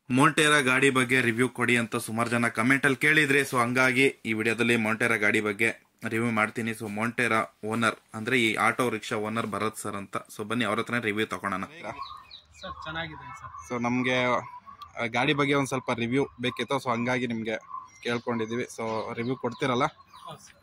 ಮೋಂಟೇರಾ ಗಾಡಿ ಬಗ್ಗೆ ರಿವ್ಯೂ ಕೊಡಿ ಅಂತ ಸುಮಾರು ಜನ ಕಮೆಂಟ್ ಅಲ್ಲಿ ಕೇಳಿದ್ರಿ ಸೊ ಹಂಗಾಗಿ ಈ ವಿಡಿಯೋದಲ್ಲಿ ಮೋಂಟೇರಾ ಗಾಡಿ ಬಗ್ಗೆ ರಿವ್ಯೂ ಮಾಡ್ತೀನಿ ಸೊ ಮೋಂಟೇರಾ ಓನರ್ ಅಂದ್ರೆ ಈ auto rickshaw owner Bharat sir ಅಂತ ಸೊ ಬನ್ನಿ ಅವ್ರ ಹತ್ರ ರಿವ್ಯೂ ತಗೊಳ್ಳೋಣ ಸರ್ ಚೆನ್ನಾಗಿದೆ ಸರ್ ಸೊ ನಮಗೆ ಗಾಡಿ ಬಗ್ಗೆ ಒಂದು ಸ್ವಲ್ಪ ರಿವ್ಯೂ ಬೇಕಿತ್ತು ಸೊ ಹಂಗಾಗಿ ನಿಮಗೆ ಕೇಳ್ಕೊಂಡಿದ್ದೀವಿ ಸೊ ರಿವ್ಯೂ ಕೊಡ್ತೀರಲ್ಲ ಹೌದು ಸರ್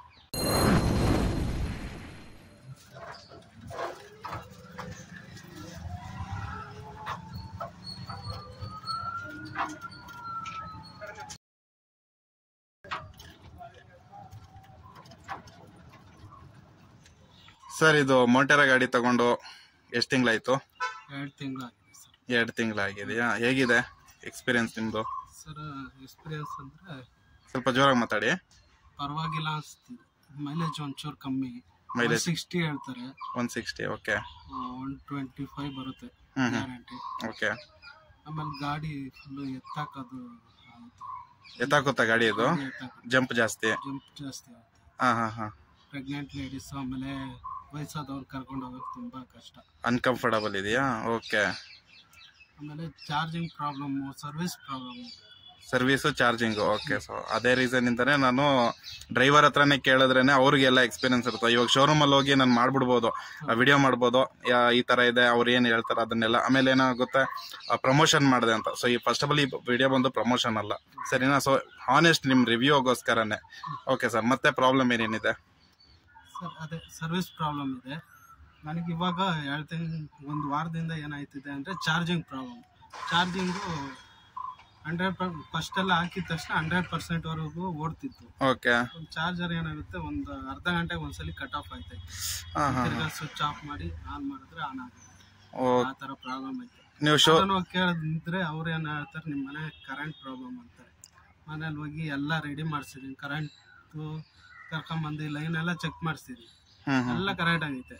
ಸರ್ ಇದು ಮೋಂಟೇರಾ ಗಾಡಿ ತಗೊಂಡು ಎಷ್ಟು ತಿಂಗಳಾಯ್ತು ಎರಡು ತಿಂಗಳಾಗಿದೆ ಸರ್ ಎರಡು ತಿಂಗಳಾಗಿದೆಯಾ ಹೇಗಿದೆ ಎಕ್ಸ್ಪೀರಿಯನ್ಸ್ ನಿಮ್ಮದು ಸರ್ ಎಕ್ಸ್ಪೀರಿಯನ್ಸ್ ಅಂದರೆ ಸ್ವಲ್ಪ ಜೋರಾಗಿ ಮಾತಾಡಿ ಪರವಾಗಿಲ್ಲ ಅನಿಸ್ತಿದೆ ಮೈಲೇಜ್ ಒಂಚೂರು ಕಮ್ಮಿ Mileage? ಸಿಕ್ಸ್ಟಿ ಹೇಳ್ತಾರೆ one sixty okay one twenty five ಬರುತ್ತೆ ಹ್ಮ್ ಹ್ಮ್. ಗ್ಯಾರಂಟಿ ಓಕೆ ಆಮೇಲೆ ಗಾಡಿ ಫುಲ್ಲು ಎತ್ತಾಕೋದು ಆಗುತ್ತೆ ಎತ್ತಾಕುತ್ತಾ ಗಾಡಿ ಇದು ಜಂಪ್ ಜಾಸ್ತಿ ಜಂಪ್ ಜಾಸ್ತಿ ಆಗುತ್ತೆ ಹಾ ಹಾ ಹಾ ಪ್ರೆಗ್ನೆಂಟ್ ಲೇಡೀಸ್ ಆಮೇಲೆ ವಯಸ್ಸಾದವ್ರು ಕರ್ಕೊಂಡು ಹೋಗೋದು ತುಂಬ ಕಷ್ಟ ಅನ್ಕಂಫರ್ಟಬಲ್ ಇದೆಯಾ ಓಕೆ ಆಮೇಲೆ charging problem service problem service charging okay so ಅದೇ ರೀಸನ್ ಇಂದಾನೆ ನಾನು ಡ್ರೈವರ್ ಹತ್ರನೇ ಕೇಳಿದ್ರೇನೆ ಅವ್ರಿಗೆಲ್ಲ ಎಕ್ಸ್ಪೀರಿಯನ್ಸ್ ಇರುತ್ತೆ ಇವಾಗ ಶೋರೂಮ್ ಅಲ್ಲಿ ಹೋಗಿ ನಾನು ಮಾಡ್ಬಿಡ್ಬೋದು ವಿಡಿಯೋ ಮಾಡ್ಬೋದು ಯಾ- ಈ ತರ ಇದೆ ಅವ್ರು ಏನ್ ಹೇಳ್ತಾರೆ ಅದನ್ನೆಲ್ಲ ಆಮೇಲೆ ಏನಾಗುತ್ತೆ ಪ್ರಮೋಷನ್ ಮಾಡಿದೆ ಅಂತ ಸೊ ಈ ಫಸ್ಟ್ ಆಫ್ ಆಲ್ ಈ ವಿಡಿಯೋ ಬಂದು ಪ್ರಮೋಷನ್ ಅಲ್ಲ ಸರಿನಾ ಸೊ ಹಾನೆಸ್ಟ್ ನಿಮ್ ರಿವ್ಯೂಗೋಸ್ಕರನೇ ಓಕೆ ಸರ್ ಮತ್ತೆ ಪ್ರಾಬ್ಲಮ್ ಏನೇನಿದೆ ಸರ್ ಅದೇ ಸರ್ವಿಸ್ ಪ್ರಾಬ್ಲಮ್ ಇದೆ ನನಗೆ ಇವಾಗ ಎರಡು ತಿಂಗ್ ಒಂದು ವಾರದಿಂದ ಏನಾಯ್ತಿದೆ ಅಂದರೆ charging problem charging hundred per first ಎಲ್ಲ ಹಾಕಿದ ತಕ್ಷಣ ಹಂಡ್ರೆಡ್ ಪರ್ಸೆಂಟ್ವರೆಗೂ ಓಡ್ತಿತ್ತು ಓಕೆ ಚಾರ್ಜರ್ ಏನಾಗುತ್ತೆ ಒಂದು ಅರ್ಧ ಗಂಟೆಗೆ ಒಂದ್ಸಲಿ ಕಟ್ ಆಫ್ ಆಯ್ತು ಹಾ ಹಾ ತಿರ್ಗಾ ಸ್ವಿಚ್ ಆಫ್ ಮಾಡಿ ಆನ್ ಮಾಡಿದ್ರೆ ಆನ್ ಆಗುತ್ತೆ ಓ ಆ ಥರ ಪ್ರಾಬ್ಲಮ್ ಐತೆ ನೀವು ಶೋ ಅದನ್ನು ಕೇಳಿದ್ರೆ ಅವ್ರು ಏನು ಹೇಳ್ತಾರೆ ನಿಮ್ಮ ಮನೆ ಕರೆಂಟ್ ಪ್ರಾಬ್ಲಮ್ ಅಂತಾರೆ ಮನೇಲಿ ಹೋಗಿ ಎಲ್ಲ ರೆಡಿ ಮಾಡಿಸಿದೀನಿ ಕರೆಂಟು ಕರ್ಕೊಂಬಂದು ಲೈನ್ ಎಲ್ಲ ಚೆಕ್ ಮಾಡಿಸಿದೀನಿ ಹ್ಮ್ ಹ್ಮ್ ಎಲ್ಲ ಕರೆಕ್ಟ್ ಆಗೈತೆ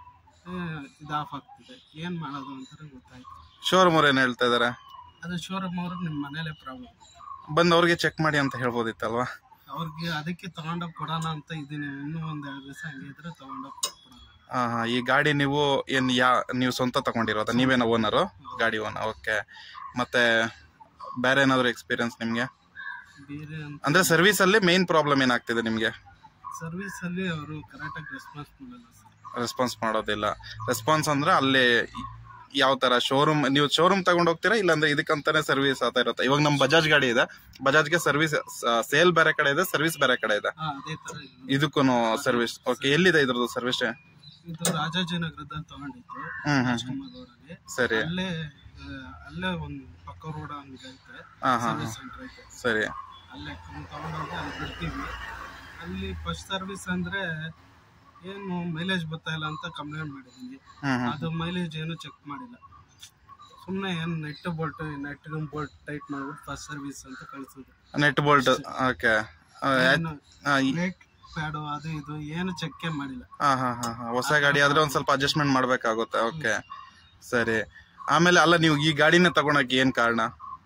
ಇದು ಆಫ್ ಆಗ್ತಿದೆ ಏನು ಮಾಡೋದು ಅಂತಾರೆ ಗೊತ್ತಾಯ್ತು ಶೋರೂಮ್ ಅವ್ರು ಏನ್ ಹೇಳ್ತಾ ಇದಾರೆ ಅದು ಶೋರೂಮ್ ಅವರು ನಿಮ್ಮ ಮನೇಲೆ ಪ್ರಾಬ್ಲಮ್ ಬಂದು ಅವ್ರಿಗೆ ಚೆಕ್ ಮಾಡಿ ಅಂತ ಹೇಳ್ಬೋದಿತ್ತಲ್ವಾ ಅವ್ರಿಗೆ ಅದಕ್ಕೆ ತಗೊಂಡೋಗಿ ಕೊಡೋಣ ಅಂತ ಇದ್ದೀನಿ ಇನ್ನೂ ಒಂದು ಎರಡು ದಿವಸ ಹಂಗೆ ಇದ್ರೆ ತಗೊಂಡೋಗಿ ಕೊಡೋಣ ಹಾ ಹಾ ಈ ಗಾಡಿ ನೀವು ಏನ್ ಯಾ ನೀವು ಸ್ವಂತ ತಗೊಂಡಿರೋದ ನೀವೇನ ಓನರು ಗಾಡಿ ಓನರ್ ಓಕೆ ಮತ್ತೆ ಬೇರೆ ಏನಾದ್ರು ಎಕ್ಸ್ಪೀರಿಯನ್ಸ್ ನಿಮ್ಗೆ ಬೇರೆ ಅಂತ ಅಂದ್ರೆ ಸರ್ವಿಸ್ ಅಲ್ಲಿ ಮೇನ್ ಪ್ರಾಬ್ಲಮ್ ಏನಾಗ್ತಿದೆ ನಿಮ್ಗೆ ಸರ್ವಿಸಲ್ಲಿ ಅವರು ಕರೆಕ್ಟಾಗಿ ರೆಸ್ಪಾನ್ಸ್ ಮಾಡಲ್ಲ ಸರ್ ರೆಸ್ಪಾನ್ಸ್ ಮಾಡೋದಿಲ್ಲ ರೆಸ್ಪಾನ್ಸ್ ಅಂದ್ರೆ ಅಲ್ಲಿ ಯಾವ ತರ ಶೋರೂಮ್ ನೀವು ಶೋರೂಮ್ ತಗೊಂಡ್ ಹೋಗ್ತೀರಾ ಇಲ್ಲಾಂದ್ರೆ ಇದಕ್ಕಂತಾನೆ ಸರ್ವಿಸ್ ಆತ ಇರುತ್ತೆ ಇವಾಗ ನಮ್ ಬಜಾಜ್ ಗಾಡಿ ಇದೆ ಬಜಾಜ್ಗೆ ಸರ್ವಿಸ್ ಸೇಲ್ ಬೇರೆ ಕಡೆ ಇದೆ ಸರ್ವಿಸ್ ಬೇರೆ ಕಡೆ ಇದೆ ಹಾಂ ಅದೇ ಥರ ಇದು ಇದಕ್ಕೂ ಸರ್ವಿಸ್ ಓಕೆ ಎಲ್ಲಿದೆ ಇದ್ರದ್ದು ಸರ್ವಿಸ್ ಇದು ರಾಜಾಜಿನಗರದಲ್ಲಿ ತಗೊಂಡಿದ್ದು ಹ್ಮ್ ಹ್ಮ್ ರಾಜ್ಕುಮಾರ್ ಅವರಲ್ಲಿ ಸರಿ ಅಲ್ಲೇ ಆ, ಅಲ್ಲೇ ಒಂದು ಪಕ್ಕ ರೋಡ್ ಹಂಗೆ ಐತೆ ಹಾ ಹಾ ಸರ್ವಿಸ್ ಸೆಂಟರ್ ಐತೆ ಸರಿ ಅಲ್ಲೇ ಅವ್ನು ತಗೊಂಡೋಗಿ ಅಲ್ಲಿ ಬಿಡ್ತೀವಿ ಅಲ್ಲಿ ಫಸ್ಟ್ ಸರ್ವಿಸ್ ಅಂದ್ರೆ ಏನು ಮೈಲೇಜ್ ಬರ್ತಾ ಇಲ್ಲ ಅಂತ ಕಂಪ್ಲೇಂಟ್ ಮಾಡಿದ್ದೀನಿ ಹ್ಮ್ ಹ್ಮ್ ಅದು ಮೈಲೇಜ್ ಏನು ಚೆಕ್ ಮಾಡಿಲ್ಲ ಸುಮ್ಮನೆ ಏನು nut bolt nut bolt tight ಮಾಡ್ಬಿಟ್ಟು ಫಸ್ಟ್ ಸರ್ವಿಸ್ ಅಂತ ಕಳಿಸೋದು ನೆಟ್ ಬೋಲ್ಟ್ ಓಕೆ ಏನು ಬ್ರೇಕ್ ಪ್ಯಾಡು ಅದು ಇದು ಏನು ಚೆಕ್ಕೇ ಮಾಡಿಲ್ಲ ಹಾ ಹಾ ಹಾ ಹಾ ಹೊಸ ಗಾಡಿ ಆದ್ರೆ ಒಂದ್ ಸ್ವಲ್ಪ ಅಡ್ಜಸ್ಟ್ಮೆಂಟ್ ಮಾಡ್ಬೇಕಾಗುತ್ತೆ ಓಕೆ ಸರಿ ಆಮೇಲೆ ಅಲ್ಲ ನೀವು ಈ ಗಾಡಿನ ತಗೊಳಕ್ ಏನ್ ಕಾರಣ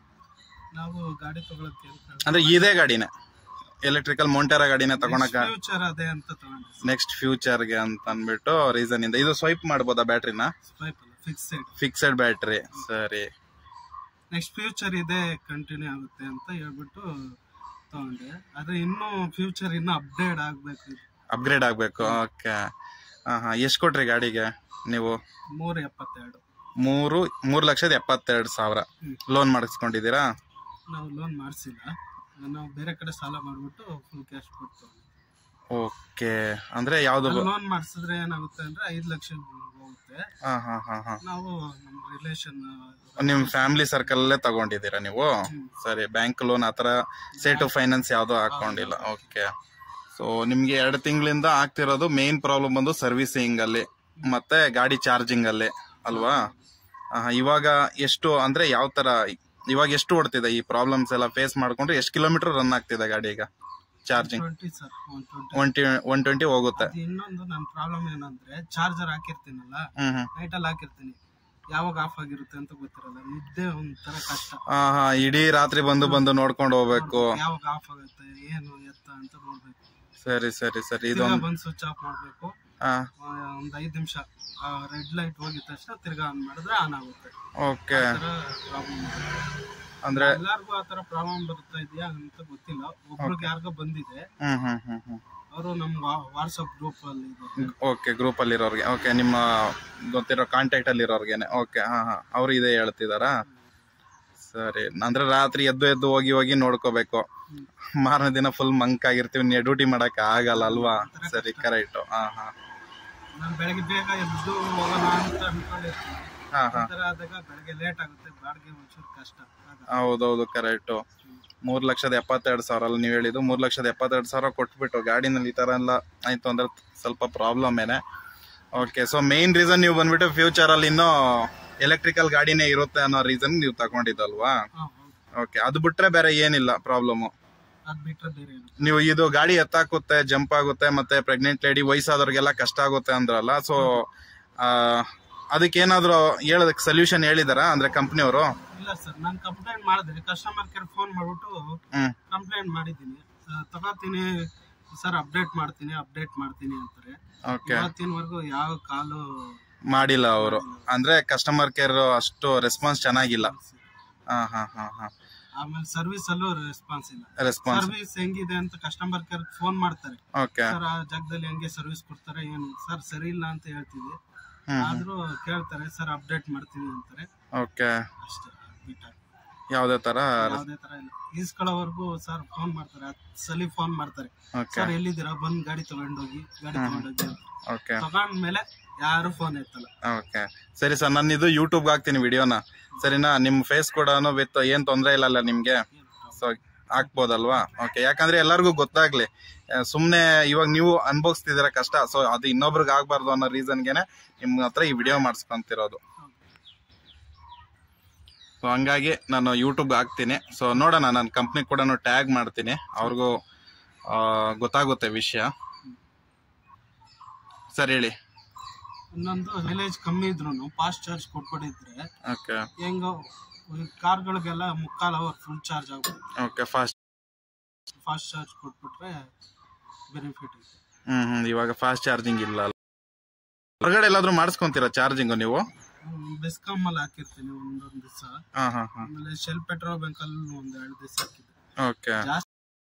ನಾವು ಗಾಡಿ ತಗೊಳಕ್ಕೆ ಅಂದ್ರೆ ಇದೇ ಗಾಡಿನೇ ಎಲೆಕ್ಟ್ರಿಕಲ್ ಮೋಂಟೆರಾ ಗಾಡಿನ ತಗೊಳಕ ಫ್ಯೂಚರ್ ಅದೇ ಅಂತ ತಗೊಂಡೆ ನೆಕ್ಸ್ಟ್ ಫ್ಯೂಚರ್ಗೆ ಅಂತ ಅಂದ್ಬಿಟ್ಟು ರೀಸನ್ ಇಂದ ಇದು ಸ್ವೈಪ್ ಮಾಡ್ಬೋದಾ ಬ್ಯಾಟ್ರಿನ ಸ್ವೈಪ್ ಅಲ್ಲ ಫಿಕ್ಸೆಡ್ ಫಿಕ್ಸೆಡ್ ಬ್ಯಾಟ್ರಿ ಸರಿ ನೆಕ್ಸ್ಟ್ ಫ್ಯೂಚರ್ ಇದೆ ಕಂಟಿನ್ಯೂ ಆಗುತ್ತೆ ಅಂತ ಹೇಳ್ಬಿಟ್ಟು ತಗೊಂಡೆ ಆದ್ರೆ ಇನ್ನೂ ಫ್ಯೂಚರ್ ಇನ್ನೂ ಅಪ್ಡೇಟ್ ಆಗ್ಬೇಕು ಇದು ಅಪ್ಗ್ರೇಡ್ ಆಗ್ಬೇಕು ಓಕೆ ಹಾ ಹಾ ಎಷ್ಟು ಕೊಟ್ರಿ ಗಾಡಿಗೆ ನೀವು ಮೂರು ಎಪ್ಪತ್ತೆರಡು ಮೂರು ಮೂರು ಲಕ್ಷದ ಎಪ್ಪತ್ತೆರಡು ಸಾವಿರ ಹ್ಮ್. ಲೋನ್ ಮಾಡಿಸ್ಕೊಂಡಿದ್ದೀರಾ ನಾವು ಲೋನ್ ಮಾಡಿಸಿಲ್ಲ ನಾವು ಬೇರೆ ಕಡೆ ಸಾಲ ಮಾಡ್ಬಿಟ್ಟು ಫುಲ್ ಕ್ಯಾಶ್ ಕೊಟ್ಟು ಓಕೆ ಅಂದ್ರೆ ಯಾವ್ದು ಲೋನ್ ಮಾಡಿಸಿದ್ರೆ ಏನಾಗುತ್ತೆ ಅಂದ್ರೆ ಐದು ಲಕ್ಷ ಹೋಗುತ್ತೆ ಹಾ ಹಾ ಹಾ ಹಾ ನಾವು ನಮ್ಮ ರಿಲೇಷನ್ ನಿಮ್ ಫ್ಯಾಮಿಲಿ ಸರ್ಕಲ್ ಅಲ್ಲೇ ತಗೊಂಡಿದ್ದೀರಾ ನೀವು ಸರಿ ಬ್ಯಾಂಕ್ ಲೋನ್ ಆತರ ಸೇಟು ಫೈನಾನ್ಸ್ ಯಾವ್ದು ಹಾಕೊಂಡಿಲ್ಲ ಓಕೆ ಸೊ ನಿಮ್ಗೆ ಎರಡು ತಿಂಗಳಿಂದ ಆಗ್ತಿರೋದು ಮೇನ್ ಪ್ರಾಬ್ಲಮ್ ಬಂದು ಸರ್ವಿಸಿಂಗ್ ಅಲ್ಲಿ ಮತ್ತೆ ಗಾಡಿ ಚಾರ್ಜಿಂಗ್ ಅಲ್ಲಿ ಅಲ್ವಾ ಆಹಾ, ಇವಾಗ ಎಷ್ಟು ಅಂದ್ರೆ ಯಾವ ತರ ಇವಾಗ ಎಷ್ಟು ಓಡ್ತಿದೆ ಈ ಪ್ರಾಬ್ಲಮ್ಸ್ ಎಲ್ಲ ಫೇಸ್ ಮಾಡ್ಕೊಂಡ್ರೆ ಎಷ್ಟು ಕಿಲೋಮೀಟರ್ ರನ್ ಆಗ್ತಿದೆ ಗಾಡಿ ಈಗ charging twenty sir one twenty one T one twenty ಹೋಗುತ್ತೆ ಅದು ಇನ್ನೊಂದು ನನ್ನ ಪ್ರಾಬ್ಲಮ್ ಏನಂದ್ರೆ ಚಾರ್ಜರ್ ಹಾಕಿರ್ತೀನಲ್ಲ ಹ್ಮ್ ಹ್ಮ್ ನೈಟಲ್ಲಿ ಹಾಕಿರ್ತೀನಿ ಯಾವಾಗ ಆಫ್ ಆಗಿರುತ್ತೆ ಅಂತ ಗೊತ್ತಿರಲ್ಲ ನಿದ್ದೆ ಒಂಥರ ಕಷ್ಟ ಹಾ ಹಾ ಇಡೀ ರಾತ್ರಿ ಬಂದು ಬಂದು ನೋಡ್ಕೊಂಡು ಹೋಗ್ಬೇಕು ಯಾವಾಗ ಆಫ್ ಆಗುತ್ತೆ ಏನು ಎತ್ತ ಅಂತ ನೋಡ್ಬೇಕು ಸರಿ ಸರಿ ಸರಿ ತಿರ್ಗಾ ಇದೊಂದು ಬಂದು ಸ್ವಿಚ್ ಆಫ್ ಮಾಡ್ಬೇಕು ಹಾ ಒಂದು ಐದು ನಿಮಿಷ ರೆಡ್ ಲೈಟ್ ಹೋಗಿದ ತಕ್ಷಣ ತಿರ್ಗಾ ಆನ್ ಮಾಡಿದ್ರೆ ಆನ್ ಆಗುತ್ತೆ ಓಕೆ ಪ್ರಾಬ್ಲಮ್ ಅಂದ್ರೆ ಎಲ್ಲಾರ್ಗು ಆತರ ಪ್ರಾಬ್ಲಮ್ ಬರ್ತಾ ಇದೆಯಾ ಅಂತ ಗೊತ್ತಿಲ್ಲ ಒಬ್ರಿಗೆ ಯಾರಿಗೋ ಬಂದಿದೆ ಹ್ಮ್ ಹ್ಮ್ ಹ್ಮ್ ಹ್ಮ್ ಅವರು ನಮ್ ವಾಟ್ಸಪ್ ಗ್ರೂಪ್ ಅಲ್ಲಿ ಇದ್ದಾರೆ ಓಕೆ ಗ್ರೂಪ್ ಅಲ್ಲಿ ಇರೋರ್ಗೆ ಓಕೆ ನಿಮ್ಮ ಗೊತ್ತಿರೋ ಕಾಂಟ್ಯಾಕ್ಟ್ ಅಲ್ಲಿ ಇರೋರ್ಗೆನೆ ಓಕೆ ಹಾ ಹಾ ಅವ್ರು ಇದೇ ಹೇಳ್ತಿದಾರಾ ಸರಿ ಅಂದ್ರೆ ರಾತ್ರಿ ಎದ್ದು ಎದ್ದು ಹೋಗಿ ಹೋಗಿ ನೋಡ್ಕೋಬೇಕು ಮಾರನೇ ದಿನ ಫುಲ್ ಮಂಕ್ ಆಗಿರ್ತೀವಿ ಡ್ಯೂಟಿ ಮಾಡಕ್ ಆಗಲ್ಲ ಅಲ್ವಾ ಸರಿ ಕರೆಕ್ಟ್ ಹಾ ಹಾ ನಾನು ಬೆಳಗ್ಗೆ ಬೇಗ ಎದ್ದು ಹೋಗೋಣ ಅಂತ ಅನ್ಕೊಂಡಿರ್ತೀನಿ ಹಾ ಹಾ ಆತರ ಆದಾಗ ಬೆಳಗ್ಗೆ ಲೇಟ್ ಆಗುತ್ತೆ ಬಾಡಿಗೆ ಒಂಚೂರು ಕಷ್ಟ ಆಗ ಹೌದೌದು ಕರೆಕ್ಟ್ ಮೂರ್ ಲಕ್ಷದ ಎಪ್ಪತ್ತೆರಡು ಸಾವಿರ ಅಲ್ಲ ನೀವು ಹೇಳಿದ್ದು ಮೂರ್ ಲಕ್ಷದ ಎಪ್ಪತ್ತೆರಡು ಸಾವಿರ ಕೊಟ್ಬಿಟ್ಟು ಗಾಡಿನಲ್ಲಿ ಈ ತರ ಎಲ್ಲ ಆಯ್ತು ಅಂದ್ರೆ ಸ್ವಲ್ಪ ಪ್ರಾಬ್ಲಮ್ ಏನೆ ಓಕೆ ಸೊ ಮೇನ್ ರೀಸನ್ ನೀವು ಬಂದ್ಬಿಟ್ಟು ಫ್ಯೂಚರ್ ಅಲ್ಲಿ ಇನ್ನೂ ಎಲೆಕ್ಟ್ರಿಕಲ್ ಗಾಡಿನೇ ಇರುತ್ತೆ ಅನ್ನೋ ರೀಸನ್ ನೀವು ತಗೊಂಡಿದ್ದಲ್ವಾ ಹಾ ಹೌದು ಓಕೆ ಅದು ಬಿಟ್ರೆ ಬೇರೆ ಏನಿಲ್ಲ ಪ್ರಾಬ್ಲಮ್ ಅದ್ ಬಿಟ್ರೆ ಬೇರೆ ಏನು ನೀವು ಇದು ಗಾಡಿ ಎತ್ತಾಕುತ್ತೆ ಜಂಪ್ ಆಗುತ್ತೆ ಮತ್ತೆ ಪ್ರೆಗ್ನೆಂಟ್ ಲೇಡಿ ವಯಸ್ಸಾದವ್ರಿಗೆಲ್ಲ ಕಷ್ಟ ಆಗುತ್ತೆ ಅಂದ್ರಲ್ಲ ಸೊ ಅದಕ್ಕೇನಾದ್ರೂ ಹೇಳೋದಕ್ಕೆ ಸೊಲ್ಯೂಷನ್ ಹೇಳಿದಾರಾ ಅಂದ್ರೆ ಕಂಪ್ನಿಯವರು ಇಲ್ಲ ಸರ್ ನಾನು ಕಂಪ್ಲೇಂಟ್ ಮಾಡಿದೆ ಕಸ್ಟಮರ್ ಕೇರ್ ಫೋನ್ ಮಾಡ್ಬಿಟ್ಟು ಹ್ಮ್ ಕಂಪ್ಲೇಂಟ್ ಮಾಡಿದ್ದೀನಿ ಆ, ತಗೋತೀನಿ ಸರ್ ಅಪ್ಡೇಟ್ ಮಾಡ್ತೀನಿ ಅಪ್ಡೇಟ್ ಮಾಡ್ತೀನಿ ಅಂತಾರೆ ಓಕೆ ಇವತ್ತಿನವರೆಗೂ ಯಾವ ಕಾಲು ಮಾಡಿಲ್ಲ ಅವರು ಅಂದ್ರೆ ಕಸ್ಟಮರ್ ಕೇರ್ ಅಷ್ಟು ರೆಸ್ಪಾನ್ಸ್ ಚೆನ್ನಾಗಿಲ್ಲ ಹಾ ಹಾ ಹಾ ಹಾ ಆಮೇಲೆ ಸರ್ವಿಸ್ ಅಲ್ಲೂ ರೆಸ್ಪಾನ್ಸ್ ಇಲ್ಲ ರೆಸ್ಪಾನ್ಸ್ ಸರ್ವಿಸ್ ಹೆಂಗಿದೆ ಅಂತ ಕಸ್ಟಮರ್ ಕೇರ್ ಫೋನ್ ಮಾಡ್ತಾರೆ ಓಕೆ ಸರ್ ಆ ಜಾಗದಲ್ಲಿ ಹೆಂಗೆ ಸರ್ವಿಸ್ ಕೊಡ್ತಾರೆ ಏನು ಸರ್ ಸರಿ ಇಲ್ಲ ಅಂತ ಹೇಳ್ತೀವಿ ಹ್ಮ್ ಆದ್ರೂ ಕೇಳ್ತಾರೆ ಸರ್ ಅಪ್ಡೇಟ್ ಮಾಡ್ತೀವಿ ಅಂತಾರೆ ಓಕೆ ಅಷ್ಟೇ ಬಿಟ್ಟ ಯಾವ್ದೇ ತರ ಯಾವುದೇ ತರ ಇಲ್ಲ ಈಸ್ಕೊಳ್ಳೋವರೆಗೂ ಸರ್ ಫೋನ್ ಮಾಡ್ತಾರೆ ಹತ್ತು ಸಲ ಫೋನ್ ಮಾಡ್ತಾರೆ ಓಕೆ ಸರ್ ಎಲ್ಲಿದ್ದೀರಾ ಬಂದ್ ಗಾಡಿ ತಗೊಂಡೋಗಿ ಗಾಡಿ ತಗೊಂಡೋಗಿ ಅಂತ. ಓಕೆ ತಗೊಂಡ್ಮೇಲೆ ಯಾರು ಫೋನ್ ಎತ್ತಲ್ಲ ಓಕೆ ಸರಿ ಸರ್ ನಾನು ಇದು ಯೂಟ್ಯೂಬ್ ಹಾಕ್ತೀನಿ ವಿಡಿಯೋನ ಸರಿನಾ ನಿಮ್ ಫೇಸ್ ಕೂಡ ವಿತ್ ಏನ್ ತೊಂದ್ರೆ ಇಲ್ಲ ಅಲ್ಲ ನಿಮ್ಗೆ ಸೊ ಹಾಕ್ಬೋದಲ್ವಾ ಓಕೆ ಯಾಕಂದ್ರೆ ಎಲ್ಲರಿಗೂ ಗೊತ್ತಾಗ್ಲಿ ಆ, ಸುಮ್ನೆ ಇವಾಗ ನೀವು ಅನ್ಭವಿಸ್ತಿದ್ದೀರ ಕಷ್ಟ ಸೊ ಅದು ಇನ್ನೊಬ್ರಿಗೆ ಆಗ್ಬಾರ್ದು ಅನ್ನೋ ರೀಸನ್ಗೆನೆ ನಿಮ್ ಹತ್ರ ಈ ವಿಡಿಯೋ ಮಾಡಿಸ್ಕೊಂತಿರೋದು ಸೊ ಹಂಗಾಗಿ ನಾನು ಯೂಟ್ಯೂಬ್ ಹಾಕ್ತೀನಿ ಸೊ ನೋಡೋಣ ನಾನು ಕಂಪ್ನಿ ಕೂಡ ಟ್ಯಾಗ್ ಮಾಡ್ತೀನಿ ಅವ್ರಿಗೂ ಆ, ಗೊತ್ತಾಗುತ್ತೆ ವಿಷಯ ಸರ್ ಹೇಳಿ ಇನ್ನೊಂದು ಮೈಲೇಜ್ ಕಮ್ಮಿ ಇದ್ರು ಫಾಸ್ಟ್ ಚಾರ್ಜ್ ಕೊಟ್ಬಿಟ್ಟಿದ್ರೆ ಓಕೆ ಹೆಂಗೋ ಕಾರ್ಗಳಿಗೆಲ್ಲ ಮುಕ್ಕಾಲ್ ಅವರ್ ಫುಲ್ ಚಾರ್ಜ್ ಆಗ್ಬೋದು ಓಕೆ ಫಾಸ್ಟ್ ಫಾಸ್ಟ್ ಚಾರ್ಜ್ ಕೊಟ್ಬಿಟ್ರೆ ಬೆನಿಫಿಟ್ ಇದೆ ಹ್ಮ್ ಹ್ಮ್ ಇವಾಗ ಫಾಸ್ಟ್ ಚಾರ್ಜಿಂಗ್ ಇಲ್ಲ ಅಲ್ಲ ಹೊರಗಡೆ ಎಲ್ಲಾದ್ರೂ ಮಾಡಿಸ್ಕೊಂತೀರಾ ಚಾರ್ಜಿಂಗ್ ನೀವು ಬೆಸ್ಕಾಮ್ ಅಲ್ಲಿ ಹಾಕಿರ್ತೀನಿ ಒಂದೊಂದ್ ದಿವಸ ಹಾ ಹಾ ಹಾ ಆಮೇಲೆ ಶೆಲ್ ಪೆಟ್ರೋಲ್ ಬಂಕ್ ಅಲ್ಲಿ ಒಂದ್ ಎರಡು ದಿವಸ ಹಾಕಿದ್ದೆ ಓಕೆ ಜಾಸ್ತಿ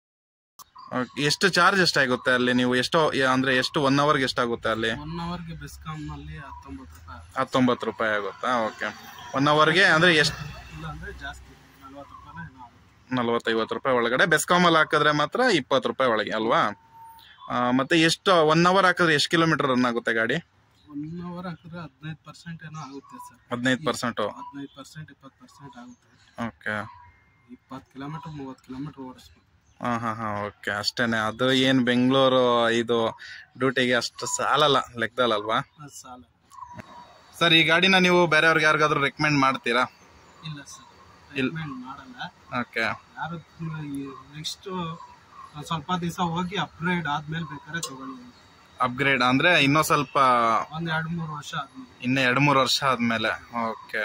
ಎಷ್ಟು ಚಾರ್ಜ್ ಎಷ್ಟಾಗುತ್ತೆ ಅಲ್ಲಿ ನೀವು ಎಷ್ಟು ಅಂದ್ರೆ ಎಷ್ಟು ಒನ್ ಅವರ್ಗೆ ಎಷ್ಟಾಗುತ್ತೆ ಅಲ್ಲಿ ಒನ್ ಅವರ್ಗೆ ಬೆಸ್ಕಾಮ್ ಅಲ್ಲಿ ಹತ್ತೊಂಬತ್ತು ರೂಪಾಯಿ ಆಗುತ್ತೆ. ಹತ್ತೊಂಬತ್ತು ರೂಪಾಯಿ ಆಗುತ್ತಾ ಓಕೆ ಒನ್ ಅವರ್ಗೆ ಅಂದ್ರೆ ಎಷ್ಟು ಇಲ್ಲ ಅಂದ್ರೆ ಜಾಸ್ತಿ ನಲ್ವತ್ತು ರೂಪಾಯಿನ ಏನೋ ಆಗುತ್ತೆ ನಲ್ವತ್ತೈವತ್ತು ರೂಪಾಯಿ ಒಳಗಡೆ ಬೆಸ್ಕಾಮಲ್ಲಿ ಹಾಕಿದ್ರೆ ಮಾತ್ರ ಇಪ್ಪತ್ತು ರೂಪಾಯಿ ಒಳಗೆ ಅಲ್ವಾ ಆ, ಮತ್ತೆ ಎಷ್ಟು ಒನ್ ಅವರ್ ಹಾಕಿದ್ರೆ ಎಷ್ಟು ಕಿಲೋಮೀಟರ್ ರನ್ ಆಗುತ್ತೆ ಗಾಡಿ ಒನ್ ಅವರ್ ಹಾಕಿದ್ರೆ ಹದಿನೈದು ಪರ್ಸೆಂಟ್ ಏನೋ ಆಗುತ್ತೆ ಸರ್ ಹದಿನೈದು ಪರ್ಸೆಂಟು ಹದಿನೈದು ಪರ್ಸೆಂಟ್ ಇಪ್ಪತ್ತು ಪರ್ಸೆಂಟ್ ಆಗುತ್ತೆ ಓಕೆ ಇಪ್ಪತ್ತು ಕಿಲೋಮೀಟರ್ ಮೂವತ್ತು ಕಿಲೋಮೀಟರ್ ಓಡಿಸ್ಬೇಕು ಹಾ ಹಾ ಹಾ ಓಕೆ ಅಷ್ಟೇನೆ ಅದು ಏನ್ ಬೆಂಗಳೂರು ಇದು ಡ್ಯೂಟಿಗೆ ಅಷ್ಟು ಸಾಲಲ್ಲ ಲೆಕ್ಕದಲ್ಲಲ್ವಾ ಅದು ಸಾಲ ಸರ್ ಈ ಗಾಡಿನ ನೀವು ಬೇರೆಯವ್ರಿಗೆ ಯಾರಿಗಾದ್ರೂ ರೆಕಮೆಂಡ್ ಮಾಡ್ತೀರಾ ಇಲ್ಲ ಸರ್ ರೆಕಮೆಂಡ್ ಮಾಡಲ್ಲ ಓಕೆ ಯಾರು ನೆಕ್ಸ್ಟ್ ಸ್ವಲ್ಪ ದಿವಸ ಹೋಗಿ ಅಪ್ಗ್ರೇಡ್ ಆದ್ಮೇಲೆ ಬೇಕಾದ್ರೆ ತಗೊಳ್ಳಿ ಅಪ್ಗ್ರೇಡ್ ಅಂದ್ರೆ ಇನ್ನೂ ಸ್ವಲ್ಪ ಒಂದ್ ಎರಡ್ ಮೂರು ವರ್ಷ ಆದ್ಮೇಲೆ ಇನ್ನ ಎರಡ್ ಮೂರು ವರ್ಷ ಆದ್ಮೇಲೆ ಓಕೆ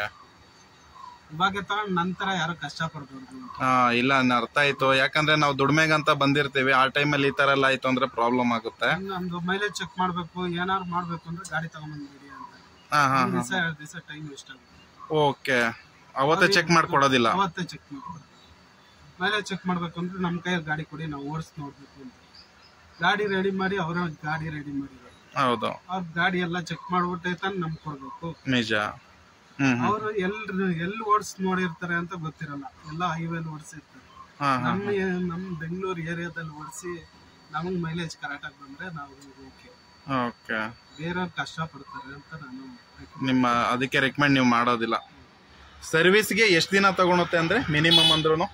ಇವಾಗ ತಗೊಂಡ್ ನಂತರ ಯಾರು ಕಷ್ಟ ಪಡ್ಬಾರ್ದು ಅಂತ ಹಾ ಇಲ್ಲ ನನ್ ಅರ್ಥ ಆಯ್ತು ಯಾಕಂದ್ರೆ ನಾವು ದುಡ್ಮೆಗಂತ ಬಂದಿರ್ತೀವಿ ಆ ಟೈಮಲ್ಲಿ ಈ ತರ ಎಲ್ಲ ಆಯ್ತು ಅಂದ್ರೆ ಪ್ರಾಬ್ಲಮ್ ಆಗುತ್ತೆ ನಮ್ದು ಮೈಲೇಜ್ ಚೆಕ್ ಮಾಡ್ಬೇಕು ಏನಾದ್ರು ಮಾಡ್ಬೇಕು ಅಂದ್ರೆ ಗಾಡಿ ತಗೊಂಡ್ಬಂದ್ಬಿಡಿ ಅಂತ ಹಾ ಹಾ ಒಂದ್ ದಿವಸ ಎರಡ್ ದಿವಸ ಟೈಮ್ ವೇಸ್ಟ್ ಆಗುತ್ತೆ ಓಕೆ ಅವತ್ತೇ ಚೆಕ್ ಮಾಡ್ಕೊಡೋದಿಲ್ಲ ಅವತ್ತೇ ಚೆಕ್ ಮಾಡ್ಬೇಕು ಮೈಲೇಜ್ ಚೆಕ್ ಮಾಡ್ಬೇಕು ಅಂದ್ರೆ ನಮ್ ಕೈಯಲ್ಲಿ ಗಾಡಿ ಕೊಡಿ ನಾವು ಓಡಿಸ್ ನೋಡ್ಬೇಕು ಅಂತ ಗಾಡಿ ರೆಡಿ ಮಾಡಿ ಅವರ ಗಾಡಿ ರೆಡಿ ಮಾಡಿದ್ರು ಹೌದು ಅವ್ರ ಗಾಡಿ ಎಲ್ಲ ಚೆಕ್ ಮಾಡ್ಬಿಟ್ಟೆ ತಾನೆ ನಮ್ಗೆ ಕೊಡ್ಬೇಕು ನಿಜ ಹ್ಮ್ ಹ್ಮ್ ಅವರು ಎಲ್ರು ಎಲ್ಲಿ ಓಡಿಸ್ ನೋಡಿರ್ತಾರೆ ಅಂತ ಗೊತ್ತಿರಲ್ಲ ಎಲ್ಲ ಹೈವೇಲಿ ಓಡಿಸಿರ್ತಾರೆ ಹಾ ಹಾ ನಮ್ಮ ನಮ್ಮ ಬೆಂಗಳೂರು ಏರಿಯಾದಲ್ಲಿ ಓಡಿಸಿ ನಮಗೆ ಮೈಲೇಜ್ ಕರೆಕ್ಟ್ ಆಗಿ ಬಂದ್ರೆ ನಾವು ಓಕೆ ಓಕೆ ಬೇರೆಯವ್ರು ಕಷ್ಟ ಪಡ್ತಾರೆ ಅಂತ ನಾನು ನಿಮ್ಮ ಅದಕ್ಕೆ ರೆಕಮೆಂಡ್ ನೀವು ಮಾಡೋದಿಲ್ಲ ಸರ್ವಿಸ್ಗೆ ಎಷ್ಟು ದಿನ ತಗೊಳುತ್ತೆ ಅಂದ್ರೆ ಮಿನಿಮಮ್ ಅಂದ್ರೂ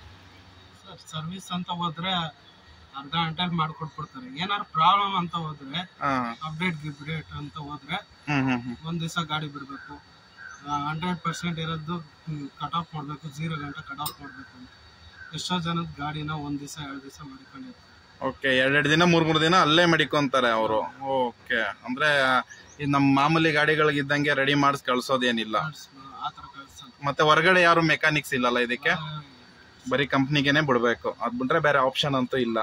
ಸರ್ವಿಸ್ ಅಂತ ಹೋದ್ರೆ ಅರ್ಧ ಗಂಟೆಲಿ ಮಾಡ್ಕೊಟ್ಬಿಡ್ತಾರೆ ಏನಾದ್ರು ಪ್ರಾಬ್ಲಮ್ ಅಂತ ಹೋದ್ರೆ ಹಾ ಅಪ್ಡೇಟ್ ಗಿಪ್ಡೇಟ್ ಅಂತ ಹೋದ್ರೆ ಹ್ಮ್ ಹ್ಮ್ ಹ್ಮ್ ಒಂದ್ ದಿವಸ ಗಾಡಿ ಬಿಡಬೇಕು ಹಂಡ್ರೆಡ್ ಪರ್ಸೆಂಟ್ ಇರೋದು ಕಟ್ ಆಫ್ ಮಾಡಬೇಕು ಜೀರೋ ಗಂಟೆ ಕಟ್ ಆಫ್ ಮಾಡಬೇಕು ಅಂತ ಎಷ್ಟೋ ಜನದ ಗಾಡಿನ ಒಂದ್ ದಿವಸ ಎರಡು ದಿವಸ ಮಾಡ್ಕೊಂಡಿರ್ತಾರೆ ಓಕೆ ಎರಡೆರಡು ದಿನ ಮೂರ್ ಮೂರು ದಿನ ಅಲ್ಲೇ ಮಡಿಕೊಂತಾರೆ ಅವರು ಓಕೆ ಅಂದ್ರೆ ಈ ನಮ್ಮ ಮಾಮೂಲಿ ಗಾಡಿಗಳಿಗಿದ್ದಂಗೆ ರೆಡಿ ಮಾಡಿಸ್ ಕಳ್ಸೋದೇನಿಲ್ಲ ಆ ಥರ ಕಳ್ಸಲ್ಲ ಮತ್ತೆ ಹೊರಗಡೆ ಯಾರು ಮೆಕ್ಯಾನಿಕ್ಸ್ ಇಲ್ಲಲ್ಲ ಇದಕ್ಕೆ ಬರೀ ಕಂಪ್ನಿಗೆನೆ ಬಿಡ್ಬೇಕು ಅದ್ ಬಿಟ್ರೆ ಬೇರೆ ಆಪ್ಷನ್ ಅಂತೂ ಇಲ್ಲ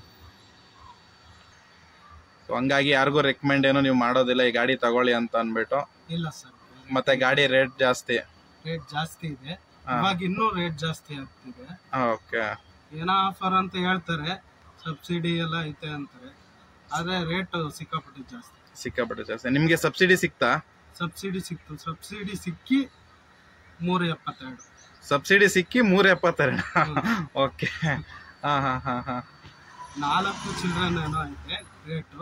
So ಹಂಗಾಗಿ ಯಾರಿಗೂ ರೆಕಮೆಂಡ್ ಏನು ನೀವು ಮಾಡೋದಿಲ್ಲ ಈ ಗಾಡಿ ತಗೊಳ್ಳಿ ಅಂತ ಅನ್ಬಿಟ್ಟು ಇಲ್ಲ ಸರ್ ಮತ್ತೆ ಗಾಡಿ ರೇಟ್ ಜಾಸ್ತಿ ರೇಟ್ ಜಾಸ್ತಿ ಇದೆ ಇವಾಗ ಇನ್ನೂ ರೇಟ್ ಜಾಸ್ತಿ ಆಗ್ತಿದೆ ಓಕೆ ಏನೋ ಆಫರ್ ಅಂತ ಹೇಳ್ತಾರೆ ಸಬ್ಸಿಡಿ ಎಲ್ಲ ಐತೆ ಅಂತಾರೆ ಆದ್ರೆ ರೇಟ್ ಸಿಕ್ಕಾಪಟ್ಟೆ ಜಾಸ್ತಿ ಸಿಕ್ಕಾಪಟ್ಟೆ ಜಾಸ್ತಿ ನಿಮ್ಗೆ ಸಬ್ಸಿಡಿ ಸಿಕ್ತಾ ಸಬ್ಸಿಡಿ ಸಿಕ್ತು ಸಬ್ಸಿಡಿ ಸಿಕ್ಕಿ ಮೂರ ಎಪ್ಪತ್ತೆರಡು ಸಬ್ಸಿಡಿ ಸಿಕ್ಕಿ ಮೂರ ಎಪ್ಪತ್ತೆರಡು ಓಕೆ ಹಾ ಹಾ ಹಾ ಹಾ ನಾಲ್ಕು ಚಿಲ್ಡ್ರನ್ ಏನೋ ಐತೆ ರೇಟು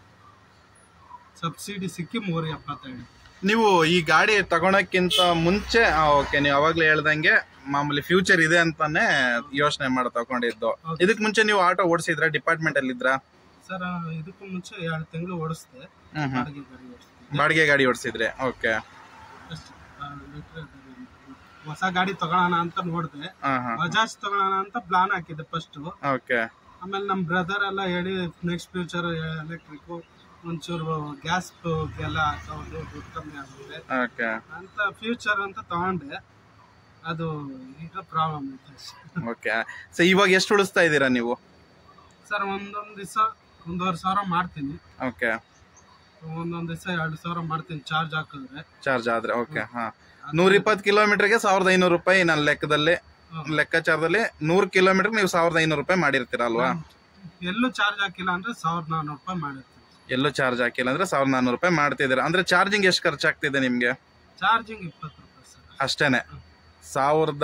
ಸಬ್ಸಿಡಿ ಸಿಕ್ಕಿ ಮೂರ ಎಪ್ಪತ್ತೆರಡು ನೀವು ಈ ಗಾಡಿ ತಗೊಳಕ್ಕಿಂತ ಮುಂಚೆ ಓಕೆ ನೀವು ಅವಾಗ್ಲೇ ಹೇಳ್ದಂಗೆ ಮಾಮೂಲಿ ಫ್ಯೂಚರ್ ಇದೆ ಅಂತಾನೆ ಯೋಚನೆ ಮಾಡಿ ತಗೊಂಡಿದ್ದು ಹೌದು. ಇದಕ್ ಮುಂಚೆ ನೀವು ಆಟೋ ಓಡಿಸಿದ್ರ ಡಿಪಾರ್ಟ್ಮೆಂಟ್ ಅಲ್ಲಿ ಇದ್ರ ಸರ್ ಇದಕ್ಕೂ ಮುಂಚೆ ಎರಡು ತಿಂಗಳು ಓಡಿಸ್ದೆ ಹ್ಮ್ ಹ್ಮ್ ಬಾಡಿಗೆ ಗಾಡಿ ಓಡಿಸ್ತಿದ್ದೆ ಬಾಡಿಗೆ ಗಾಡಿ ಓಡಿಸಿದ್ರಿ ಓಕೆ ಅಷ್ಟೇ. ಆ, ಬಿಟ್ರೆ ಅದು ಹೊಸ ಗಾಡಿ ತಗೊಳ್ಳೋಣ ಅಂತ ನೋಡಿದೆ ಹಾ ಹಾ ಬಜಾಜ್ ತಗೊಳ್ಳೋಣ ಅಂತ ಪ್ಲಾನ್ ಹಾಕಿದ್ದೆ ಫಸ್ಟ್ ಓಕೆ ಆಮೇಲೆ ನಮ್ಮ ಬ್ರದರ್ ಎಲ್ಲ ಹೇಳಿ ನೆಕ್ಸ್ಟ್ ಫ್ಯೂಚರ್ ಎಲೆಕ್ಟ್ರಿಕ್ ಒಂಚೂರು ಗ್ಯಾಸ್ ಎಲ್ಲ ಹಾಕೋದು ದುಡ್ಡು ಕಮ್ಮಿ ಆಗಿದೆ ಓಕೆ ಅಂತ ಫ್ಯೂಚರ್ ಅಂತ ತಗೊಂಡೆ ಅದು ಈಗ ಪ್ರಾಬ್ಲಮ್ ಐತೆ ಓಕೆ ಸೊ ಇವಾಗ ಎಷ್ಟು ಉಳಿಸ್ತಾ ಇದ್ದೀರಾ ನೀವು ಸರ್ ಒಂದೊಂದು ದಿವಸ ಒಂದೂವರೆ ಸಾವಿರ ಮಾಡ್ತೀನಿ ಓಕೆ ಒಂದೊಂದು ದಿವಸ ಎರಡು ಸಾವಿರ ಮಾಡ್ತೀನಿ ಚಾರ್ಜ್ ಹಾಕಿದ್ರೆ ಚಾರ್ಜ್ ಆದ್ರೆ ಓಕೆ ಹಾ ನೂರ ಇಪ್ಪತ್ತು ಕಿಲೋಮೀಟರ್ಗೆ ಸಾವಿರದ ಐನೂರು ರೂಪಾಯಿ ನನ್ನ ಲೆಕ್ಕದಲ್ಲಿ ಲೆಕ್ಕಾಚಾರದಲ್ಲಿ ನೂರು ಕಿಲೋಮೀಟರ್ ನೀವು ಸಾವಿರದ ಐನೂರು ರೂಪಾಯಿ ಮಾಡಿರ್ತೀರ ಅಲ್ವಾ ಎಲ್ಲೂ ಚಾರ್ಜ್ ಹಾಕಿಲ್ಲ ಅಂದ್ರೆ ಸಾವಿರದ ನಾನ್ನೂರು ರೂಪಾಯಿ ಮಾಡಿರ್ತೀನಿ ಎಲ್ಲೂ ಚಾರ್ಜ್ ಹಾಕಿಲ್ಲ ಅಂದ್ರೆ ಸಾವಿರದ ನಾನ್ನೂರು ರೂಪಾಯಿ ಮಾಡ್ತಿದ್ದೀರಾ ಅಂದ್ರೆ ಚಾರ್ಜಿಂಗ್ ಎಷ್ಟು ಖರ್ಚಾಗ್ತಿದೆ ನಿಮ್ಗೆ ಚಾರ್ಜಿಂಗ್ ಇಪ್ಪತ್ತು ರೂಪಾಯಿ ಸರ್ ಅಷ್ಟೇನೆ ಸಾವಿರದ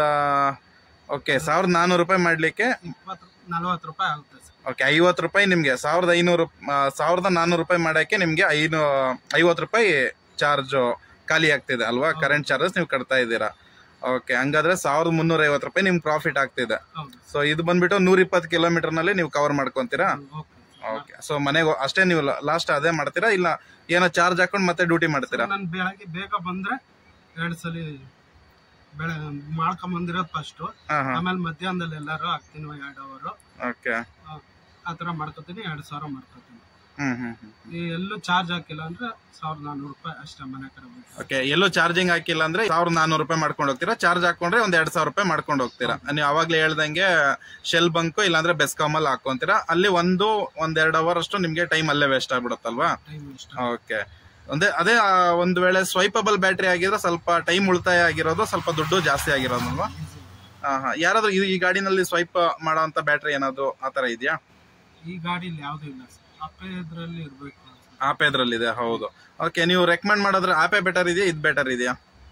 ಓಕೆ ಸಾವಿರದ ನಾನ್ನೂರು ರೂಪಾಯಿ ಮಾಡ್ಲಿಕ್ಕೆ ಇಪ್ಪತ್ತು ನಲ್ವತ್ತು ರೂಪಾಯಿ ಆಗುತ್ತೆ ಸರ್ ಓಕೆ ಐವತ್ತು ರೂಪಾಯಿ ನಿಮ್ಗೆ ಸಾವಿರದ ಐನೂರು ಆ, ಸಾವಿರದ ನಾನ್ನೂರು ರೂಪಾಯಿ ಮಾಡಕ್ಕೆ ನಿಮ್ಗೆ ಐನೂ ಐವತ್ತು ರೂಪಾಯಿ ಚಾರ್ಜ್ ಖಾಲಿ ಆಗ್ತಿದೆ ಅಲ್ವಾ ಕರೆಂಟ್ ಚಾರ್ಜಸ್ ನೀವು ಕಟ್ತಾ ಇದ್ದೀರಾ ಓಕೆ ಹಂಗಾದ್ರೆ ಸಾವಿರದ ಮುನ್ನೂರ ಐವತ್ತು ರೂಪಾಯಿ ನಿಮ್ಗೆ ಪ್ರಾಫಿಟ್ ಆಗ್ತಿದೆ ಹೌದು ಸೊ ಇದು ಬಂದ್ಬಿಟ್ಟು ನೂರ ಇಪ್ಪತ್ತು ಕಿಲೋಮೀಟರ್ ನಲ್ಲಿ ನೀವು ಕವರ್ ಮಾಡ್ಕೊಂತೀರಾ ಓಕೆ ಓಕೆ ಸೊ ಮನೆಗೆ ಅಷ್ಟೇ ನೀವು ಲಾಸ್ಟ್ ಅದೇ ಮಾಡ್ತೀರಾ ಇಲ್ಲ ಏನೋ ಚಾರ್ಜ್ ಹಾಕೊಂಡು ಮತ್ತೆ ಡ್ಯೂಟಿ ಮಾಡ್ತೀರಾ ನಾನು ಬೆಳಗ್ಗೆ ಬೇಗ ಬಂದ್ರೆ ಎರಡು ಸಲ ಬೆಳೆ ಮಾಡ್ಕೊಂಡ್ ಬಂದಿರೋದು ಫಸ್ಟ್ ಹಾ ಹಾ ಆಮೇಲೆ ಮಧ್ಯಾಹ್ನದಲ್ಲಿ ಎಲ್ಲಾರು ಹಾಕ್ತೀನಿ ಎರಡು ಅವರು ಓಕೆ ಆ ಥರ ಮಾಡ್ಕೊತೀನಿ ಎರಡು ಸಾವಿರ ಮಾಡ್ಕೊತೀನಿ ಹ್ಮ್ ಹ್ಮ್ ಹ್ಮ್ ಈ ಎಲ್ಲೂ ಚಾರ್ಜ್ ಹಾಕಿಲ್ಲ ಅಂದ್ರೆ ಸಾವಿರದ ನಾನ್ನೂರು ರೂಪಾಯಿ ಅಷ್ಟೇ ಮನೆ ಕಡೆ ಬೇಕು ಓಕೆ ಎಲ್ಲೂ ಚಾರ್ಜಿಂಗ್ ಹಾಕಿಲ್ಲ ಅಂದ್ರೆ ಸಾವಿರದ ನಾನ್ನೂರು ರೂಪಾಯಿ ಮಾಡ್ಕೊಂಡು ಹೋಗ್ತೀರಾ ಚಾರ್ಜ್ ಹಾಕೊಂಡ್ರೆ ಒಂದ್ ಎರಡ್ ಸಾವಿರ ರೂಪಾಯಿ ಮಾಡ್ಕೊಂಡು ಹೋಗ್ತೀರಾ ನೀವು ಅವಾಗ್ಲೇ ಹೇಳ್ದಂಗೆ ಶೆಲ್ ಬಂಕ್ ಇಲ್ಲಾಂದ್ರೆ ಬೆಸ್ಕಾಮ್ ಅಲ್ಲಿ ಹಾಕೊಂತೀರಾ ಅಲ್ಲಿ ಒಂದು ಒಂದ್ ಎರಡ್ ಅವರ್ ಅಷ್ಟು ನಿಮ್ಗೆ ಟೈಮ್ ಅಲ್ಲೇ ವೇಸ್ಟ್ ಆಗ್ಬಿಡುತ್ತಲ್ವಾ ಟೈಮ್ ಇಷ್ಟ ಓಕೆ ಒಂದೇ ಅದೇ ಆ, ಒಂದ್ ವೇಳೆ ಸ್ವೈಪಬಲ್ ಬ್ಯಾಟ್ರಿ ಆಗಿದ್ರೆ ಸ್ವಲ್ಪ ಟೈಮ್ ಉಳಿತಾಯ ಆಗಿರೋದು ಸ್ವಲ್ಪ ದುಡ್ಡು ಜಾಸ್ತಿ ಆಗಿರೋದಲ್ವಾ ಹಾ ಹಾ ಯಾರಾದ್ರೂ ಈ- ಈ ಗಾಡಿನಲ್ಲಿ ಸ್ವೈಪ್ ಮಾಡೋ ಅಂತ ಬ್ಯಾಟ್ರಿ ಏನಾದ್ರು ಆತರ ಇದೆಯಾ ಈ ಗಾಡಿಲಿ ಯಾವ್ದು ಇಲ್ಲ ಸರ್ ಅಪ್ಪೆ ಇದ್ರಲ್ಲಿ ಇರ್ಬೇಕು ಆಪೆ ಇದ್ರಲ್ಲಿದೆ ಹೌದು ಓಕೆ ನೀವು ರೆಕಮೆಂಡ್ ಮಾಡೋದ್ರೆ ಆಪೆ ಬೆಟರ್ ಇದೆಯಾ ಇದು ಬೆಟರ್ ಇದೆಯಾ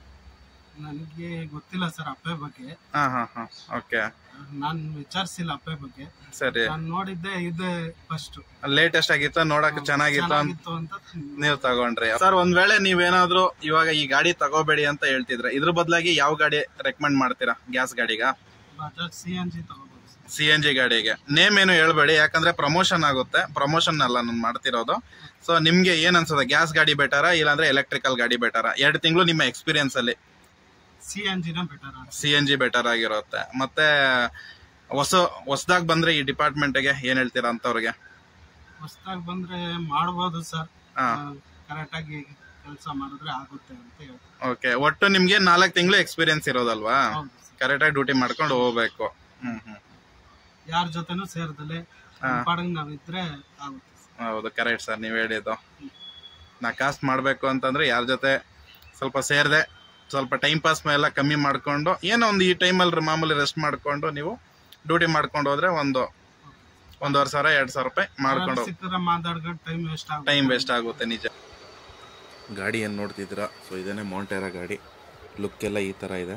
ನನಗೆ ಗೊತ್ತಿಲ್ಲ ಸರ್ ಅಪ್ಪೆ ಬಗ್ಗೆ ಹಾ ಹಾ ಹಾ ಓಕೆ ನಾನು ವಿಚಾರಿಸಿಲ್ಲ ಅಪ್ಪೆ ಬಗ್ಗೆ ಸರಿ ನಾನು ನೋಡಿದ್ದೆ ಇದೆ ಫಸ್ಟ್ ಲೇಟೆಸ್ಟ್ ಆಗಿತ್ತು ನೋಡಕ್ ಚೆನ್ನಾಗಿತ್ತು ಅಂತ ಚೆನ್ನಾಗಿತ್ತು ಅಂತ ನೀವು ತಗೊಂಡ್ರಿ ಸರ್ ಒಂದ್ ವೇಳೆ ನೀವೇನಾದ್ರೂ ಇವಾಗ ಈ ಗಾಡಿ ತಗೋಬೇಡಿ ಅಂತ ಹೇಳ್ತಿದ್ರೆ ಇದ್ರ ಬದಲಾಗಿ ಯಾವ ಗಾಡಿ ರೆಕಮೆಂಡ್ ಮಾಡ್ತೀರಾ ಗ್ಯಾಸ್ ಗಾಡಿಗ ಬಜಾಜ್ ಸಿ ಎನ್ ಜಿ ತಗೋಬೋದು ಸರ್ ಸಿ ಎನ್ ಜಿ ಗಾಡಿಗೆ ನೇಮ್ ಏನು ಹೇಳ್ಬೇಡಿ ಯಾಕಂದ್ರೆ ಪ್ರಮೋಷನ್ ಆಗುತ್ತೆ ಪ್ರಮೋಷನ್ ಅಲ್ಲ ನಾನು ಮಾಡ್ತಿರೋದು ಸೊ ನಿಮ್ಗೆ ಏನ್ ಅನ್ಸುತ್ತೆ ಗ್ಯಾಸ್ ಗಾಡಿ ಬೆಟರಾ ಇಲ್ಲಾಂದ್ರೆ ಎಲೆಕ್ಟ್ರಿಕಲ್ ಗಾಡಿ ಬೆಟರಾ ಎರಡು ತಿಂಗಳು ನಿಮ್ಮ ಎಕ್ಸ್ಪೀರಿಯನ್ಸ್ ಅಲ್ಲಿ ಸಿ ಎನ್ ಜಿನ better C N G better ಆಗಿರುತ್ತೆ ಮತ್ತೆ ಹೊಸ ಹೊಸದಾಗಿ ಬಂದ್ರೆ ಈ ಡಿಪಾರ್ಟ್ಮೆಂಟ್ಗೆ ಏನ್ ಹೇಳ್ತೀರಾ ಅಂತವ್ರಿಗೆ ಹೊಸದಾಗಿ ಬಂದ್ರೆ ಮಾಡ್ಬೋದು ಸರ್ ಹಾ ಕರೆಕ್ಟ್ ಆಗಿ ಕೆಲಸ ಮಾಡಿದ್ರೆ ಆಗುತ್ತೆ ಅಂತ ಹೇಳ್ತಾರೆ ಓಕೆ ಒಟ್ಟು ನಿಮ್ಗೆ ನಾಲ್ಕು ತಿಂಗಳು ಎಕ್ಸ್ಪೀರಿಯನ್ಸ್ ಇರೋದಲ್ವಾ ಹೌದು ಸರ್ ಕರೆಕ್ಟ್ ಆಗಿ ಡ್ಯೂಟಿ ಮಾಡ್ಕೊಂಡು ಹೋಗ್ಬೇಕು ಹ್ಮ್ ಹ್ಮ್ ಯಾರ ಜೊತೆನೂ ಸೇರ್ದಲೆ ಪಾಡಂಗ್ ನಾವಿದ್ರೆ ಆಗುತ್ತೆ ಸರ್. ಹೌದು ಕರೆಕ್ಟ್ ಸರ್ ನೀವ್ ಹೇಳಿದ್ದು ನಾ ಕಾಸ್ಟ್ ಮಾಡ್ಬೇಕು ಅಂತಂದ್ರೆ ಯಾರ ಜೊತೆ ಸ್ವಲ್ಪ ಸೇರ್ದೆ ಸ್ವಲ್ಪ ಟೈಮ್ ಪಾಸ್ ಎಲ್ಲ ಕಮ್ಮಿ ಮಾಡ್ಕೊಂಡು ಏನೋ ಒಂದು ಈ ಟೈಮಲ್ಲಿ ಮಾಮೂಲಿ ರೆಸ್ಟ್ ಮಾಡ್ಕೊಂಡು ನೀವು ಡ್ಯೂಟಿ ಮಾಡ್ಕೊಂಡು ಹೋದ್ರೆ ಒಂದು ಒಂದೂವರೆ ಸಾವಿರ ಎರಡ್ ಸಾವಿರ ರೂಪಾಯಿ ಮಾಡ್ಕೊಂಡು ಹೋಗ್- ಸಿಕ್ಕಿದ್ರೆ ಮಾತಾಡ್ಕೊಂಡು ಟೈಮ್ ವೇಸ್ಟ್ ಆಗುತ್ತೆ ಟೈಮ್ ವೇಸ್ಟ್ ಆಗುತ್ತೆ ನಿಜ ಗಾಡಿ ಏನು ನೋಡ್ತಿದ್ದೀರಾ ಸೊ ಇದೇನೆ ಮೌಂಟೇರಾ ಗಾಡಿ ಲುಕ್ ಎಲ್ಲ ಈ ಥರ ಇದೆ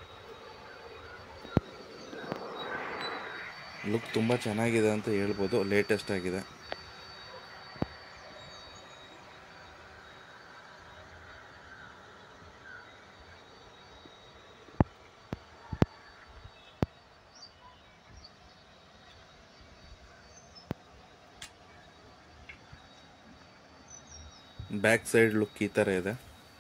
ಲುಕ್ ತುಂಬ ಚೆನ್ನಾಗಿದೆ ಅಂತ ಹೇಳ್ಬೋದು ಲೇಟೆಸ್ಟ್ ಆಗಿದೆ ಬ್ಯಾಕ್ ಸೈಡ್ ಲುಕ್ ಈ ಥರ ಇದೆ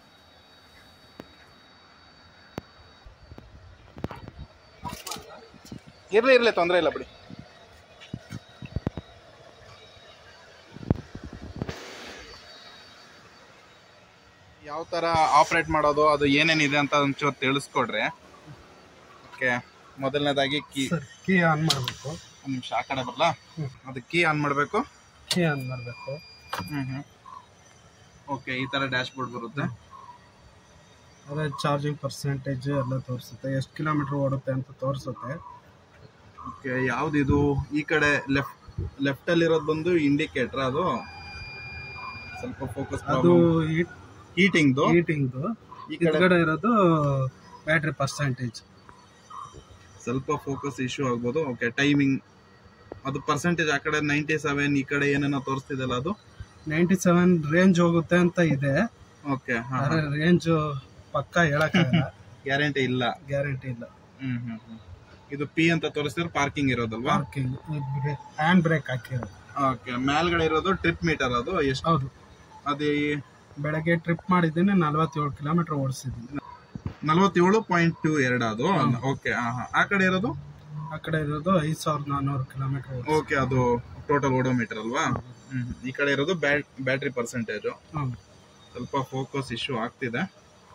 ಇರ್ಲಿ ಇರ್ಲಿ ತೊಂದರೆ ಇಲ್ಲ ಬಿಡಿ ಯಾವ ತರ ಆಪರೇಟ್ ಮಾಡೋದು ಅದು ಏನೇನಿದೆ ಅಂತ ಒಂಚೂರು ತಿಳಿಸ್ಕೊಡ್ರಿ ಓಕೆ ಮೊದಲನೇದಾಗಿ ಕೀ ಸರ್ ಕೀ ಆನ್ ಮಾಡಬೇಕು ಒಂದು ನಿಮಿಷ ಆ ಕಡೆ ಬರಲ್ಲ ಅದು ಕೀ ಆನ್ ಮಾಡಬೇಕು ಕೀ ಆನ್ ಮಾಡಬೇಕು ಹ್ಮ್ ಹ್ಮ್ ಓಕೆ ಈ ತರ ಡ್ಯಾಶ್ ಬೋರ್ಡ್ ಬರುತ್ತೆ ಅದೇ ಚಾರ್ಜಿಂಗ್ ಪರ್ಸೆಂಟೇಜ್ ಎಲ್ಲ ತೋರಿಸುತ್ತೆ ಎಷ್ಟು ಕಿಲೋಮೀಟರ್ ಓಡುತ್ತೆ ಅಂತ ತೋರಿಸುತ್ತೆ ಓಕೆ ಯಾವ್ದಿದು ಈ ಕಡೆ ಲೆಫ್ಟ್ ಲೆಫ್ಟ್ ಅಲ್ಲಿ ಇರೋದು ಬಂದು ಇಂಡಿಕೇಟರ್ ಅದು ಸ್ವಲ್ಪ ಫೋಕಸ್ ಅದು ಹೀಟಿಂಗ್ ಹೀಟಿಂಗ್ದು ಈ ಕಡೆ ಹಿಂದ್ಗಡೆ ಇರೋದು ಬ್ಯಾಟ್ರಿ ಪರ್ಸೆಂಟೇಜ್ ಸ್ವಲ್ಪ ಫೋಕಸ್ ಇಶ್ಯೂ ಆಗ್ಬೋದು ಓಕೆ ಟೈಮಿಂಗ್ ಅದು ಪರ್ಸೆಂಟೇಜ್ ಆ ಕಡೆ ನೈಂಟಿ ಸೆವೆನ್ ಈ ಕಡೆ ಏನೇನೋ ತೋರಿಸ್ತಿದೆಲ್ಲ ಅದು ನೈಂಟಿ ಸೆವೆನ್ ರೇಂಜ್ ಹೋಗುತ್ತೆ ಅಂತ ಇದೆ ಓಕೆ ಆದ್ರೆ ರೇಂಜ್ ಪಕ್ಕ ಹೇಳಕ್ಕಾಗಲ್ಲ ಗ್ಯಾರಂಟಿ ಇಲ್ಲ ಗ್ಯಾರಂಟಿ ಇಲ್ಲ ಹ್ಮ್ ಹ್ಮ್ ಹ್ಮ್. ಇದು ಪಿ ಅಂತ ತೋರಿಸಿದ್ರೆ ಪಾರ್ಕಿಂಗ್ ಇರೋದಲ್ವಾ ಪಾರ್ಕಿಂಗ್ ಹ್ಯಾಂಡ್ ಬ್ರೇಕ್ ಹಾಕಿರೋದು ಓಕೆ ಮೇಲ್ಗಡೆ ಇರೋದು ಟ್ರಿಪ್ ಮೀಟರ್ ಅದು ಎಷ್ಟು ಹೌದು ಅದೇ ಬೆಳಗ್ಗೆ ಟ್ರಿಪ್ ಮಾಡಿದ್ದೀನಿ ನಲ್ವತ್ತೇಳು ಕಿಲೋಮೀಟರ್ ಓಡಿಸಿದ್ದೀನಿ ನಲವತ್ತೇಳು ಪಾಯಿಂಟ್ ಟು ಎರಡು ಅದು ಓಕೆ ಆ ಕಡೆ ಇರೋದು ಆ ಕಡೆ ಇರೋದು ಐದ್ ಸಾವಿರದ ನಾನ್ನೂರು ಕಿಲೋಮೀಟರ್ ಓಕೆ ಅದು ಟೋಟಲ್ ಓಡೋಮೀಟರ್ ಅಲ್ವಾ ಹ್ಮ್ ಈ ಕಡೆ ಇರೋದು ಬ್ಯಾಟ್ರಿ ಪರ್ಸೆಂಟೇಜ್ ಹ್ಮ್ ಸ್ವಲ್ಪ ಫೋಕಸ್ ಇಶ್ಯೂ ಆಗ್ತಿದೆ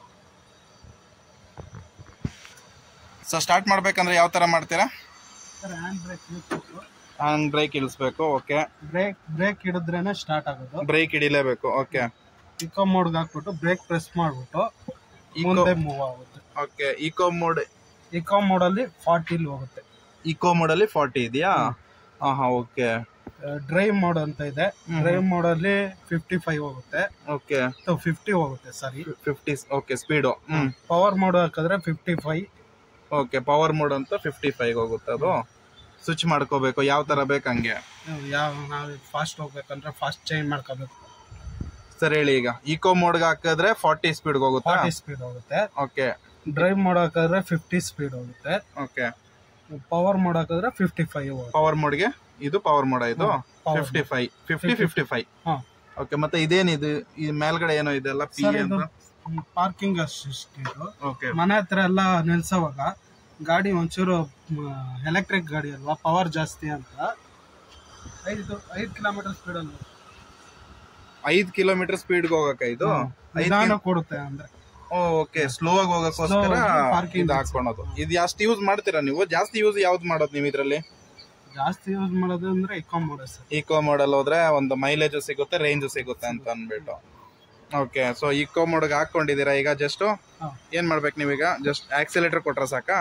ಸೊ ಸ್ಟಾರ್ಟ್ ಮಾಡ್ಬೇಕಂದ್ರೆ ಯಾವ ತರ ಮಾಡ್ತೀರಾ ಹ್ಯಾಂಡ್ ಬ್ರೇಕ್ ಹ್ಯಾಂಡ್ ಬ್ರೇಕ್ ಇಳಿಸ್ಬೇಕು ಓಕೆ ಬ್ರೇಕ್ ಬ್ರೇಕ್ ಹಿಡಿದ್ರೇನೆ ಸ್ಟಾರ್ಟ್ ಆಗೋದು ಬ್ರೇಕ್ ಹಿಡಿಲೇಬೇಕು ಓಕೆ ಇಕೋ ಮೋಡ್ಗೆ ಹಾಕ್ಬಿಟ್ಟು ಬ್ರೇಕ್ ಪ್ರೆಸ್ ಮಾಡ್ಬಿಟ್ಟು ಮುಂದೆ ಮೂವ್ ಆಗುತ್ತೆ ಓಕೆ ಇಕೋ ಮೋಡ್ ಇಕೋ ಮೋಡಲ್ಲಿ ಫಾರ್ಟಿಲಿ ಹೋಗುತ್ತೆ ಇಕೋ ಮೋಡ್ ಅಲ್ಲಿ ಫಾರ್ಟಿ ಇದೆಯಾ ಹಾ ಹಾ ಓಕೆ ಡ್ರೈವ್ ಮೋಡ್ ಅಂತ ಇದೆ ಡ್ರೈವ್ ಮೋಡಲ್ಲಿ ಫಿಫ್ಟಿ ಫೈವ್ ಹೋಗುತ್ತೆ ಓಕೆ ಫಿಫ್ಟಿ ಹೋಗುತ್ತೆ ಸಾರಿ ಫಿಫ್ಟಿ ಓಕೆ ಸ್ಪೀಡು ಹ್ಮ್ ಪವರ್ ಮೋಡ್ ಹಾಕಿದ್ರೆ fifty five okay power mode ಅಂತ ಫಿಫ್ಟಿ ಫೈವ್ ಹೋಗುತ್ತೆ ಅದು ಸ್ವಿಚ್ ಮಾಡ್ಕೋಬೇಕು ಯಾವ ತರ ಬೇಕು ಹಂಗೆ ಯಾವ ನಾವು ಫಾಸ್ಟ್ ಹೋಗ್ಬೇಕಂದ್ರೆ ಫಾಸ್ಟ್ ಚೇಂಜ್ ಮಾಡ್ಕೋಬೇಕು ಸರ್ ಹೇಳಿ ಈಗ ಇಕೋ ಮೋಡ್ಗೆ ಹಾಕಿದ್ರೆ ಫಾರ್ಟಿ ಸ್ಪೀಡ್ ಹೋಗುತ್ತಾ ಫಾರ್ಟಿ ಸ್ಪೀಡ್ ಹೋಗುತ್ತೆ ಓಕೆ ಡ್ರೈವ್ ಮೋಡ್ ಹಾಕಿದ್ರೆ ಫಿಫ್ಟಿ ಸ್ಪೀಡ್ ಹೋಗುತ್ತೆ ಓಕೆ ಪವರ್ ಮೋಡ್ ಹಾಕಿದ್ರೆ ಫಿಫ್ಟಿ ಫೈವ್ ಹೋಗುತ್ತೆ ಪವರ್ ಮೋಡ್ಗೆ ಇದು ಪವರ್ ಮೋಡ್ ಇದು power fifty five fifty fifty five ಹಾ ಓಕೆ ಮತ್ತೆ ಇದೇನಿದು ಈ ಮೇಲ್ಗಡೆ ಏನೋ ಇದೆಲ್ಲ ಪಿ ಸರ್ ಇದು ಅಂತ ಪಾರ್ಕಿಂಗ್ ಅಸಿಸ್ಟ್ ಇದು ಓಕೆ ಮನೆ ಹತ್ರ ಎಲ್ಲ ನಿಲ್ಸೋವಾಗ ಗಾಡಿ ಒಂಚೂರು ಎಲೆಕ್ಟ್ರಿಕ್ ಗಾಡಿ ಅಲ್ವಾ ಪವರ್ ಜಾಸ್ತಿ ಅಂತ ಐದು ಐದು ಕಿಲೋಮೀಟರ್ ಸ್ಪೀಡ್ ಅಲ್ಲಿ ಐದ್ ಕಿಲೋಮೀಟರ್ ಸ್ಪೀಡ್ ಹೋಗಕ್ಕೆ ಇದು ನಿಧಾನ ಕೊಡುತ್ತೆ ಅಂದ್ರೆ ಓಕೆ ಸ್ಲೋ ಆಗಿ ಹೋಗಕ್ಕೋಸ್ಕರ Slow ಆಗಿ parking ಇದು ಹಾಕೊಳೋದು ಇದು ಜಾಸ್ತಿ ಯೂಸ್ ಮಾಡ್ತೀರಾ ನೀವು ಜಾಸ್ತಿ ಯೂಸ್ ಯಾವ್ದು ಮಾಡೋದು ನೀವು ಇದ್ರಲ್ಲಿ ಜಾಸ್ತಿ ಯೂಸ್ ಮಾಡೋದು ಅಂದ್ರೆ eco mode sir eco model ಹೋದ್ರೆ ಒಂದು ಮೈಲೇಜ್ ಸಿಗುತ್ತೆ ರೇಂಜ್ ಸಿಗುತ್ತೆ ಅಂತ ಅಂದ್ಬಿಟ್ಟು ಓಕೆ ಸೊ ಈಕೋ ಮೋಡ್ಗೆ ಹಾಕೊಂಡಿದ್ದೀರಾ ಈಗ ಜಸ್ಟ್ ಹಾ. ಏನ್ ಮಾಡ್ಬೇಕು ನೀವೀಗ ಜಸ್ಟ್ ಆಕ್ಸಿಲೇಟರ್ ಕೊಟ್ರೆ ಸಾಕಾ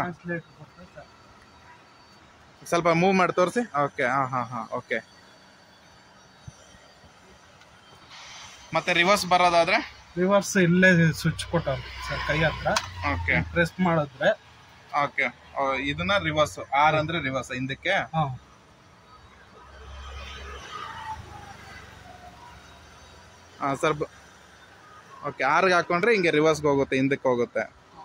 ಸ್ವಲ್ಪ ಮೂವ್ ಮಾಡಿ ತೋರಿಸಿ ಓಕೆ ಹಾ ಹಾ ಹಾ ಓಕೆ ಮತ್ತೆ ರಿವರ್ಸ್ ಬರೋದಾದ್ರೆ ರಿವರ್ಸ್ ಇಲ್ಲೇ ಸ್ವಿಚ್ ಕೊಟ್ಟವ್ರು ಸರ್ ಕೈ ಹತ್ರ ಓಕೆ ಪ್ರೆಸ್ ಮಾಡಿದ್ರೆ ಓಕೆ ಇದನ್ನ ರಿವರ್ಸ್ ಆರ್ ಅಂದ್ರೆ ರಿವರ್ಸ್ ಹಿಂದಕ್ಕೆ ಹಾ ಸರ್ ಓಕೆ ಆರ್ಗೆ ಹಾಕೊಂಡ್ರೆ ಹಿಂಗೆ ರಿವರ್ಸ್ಗೆ ಹೋಗುತ್ತೆ ಹಿಂದಕ್ಕೆ ಹೋಗುತ್ತೆ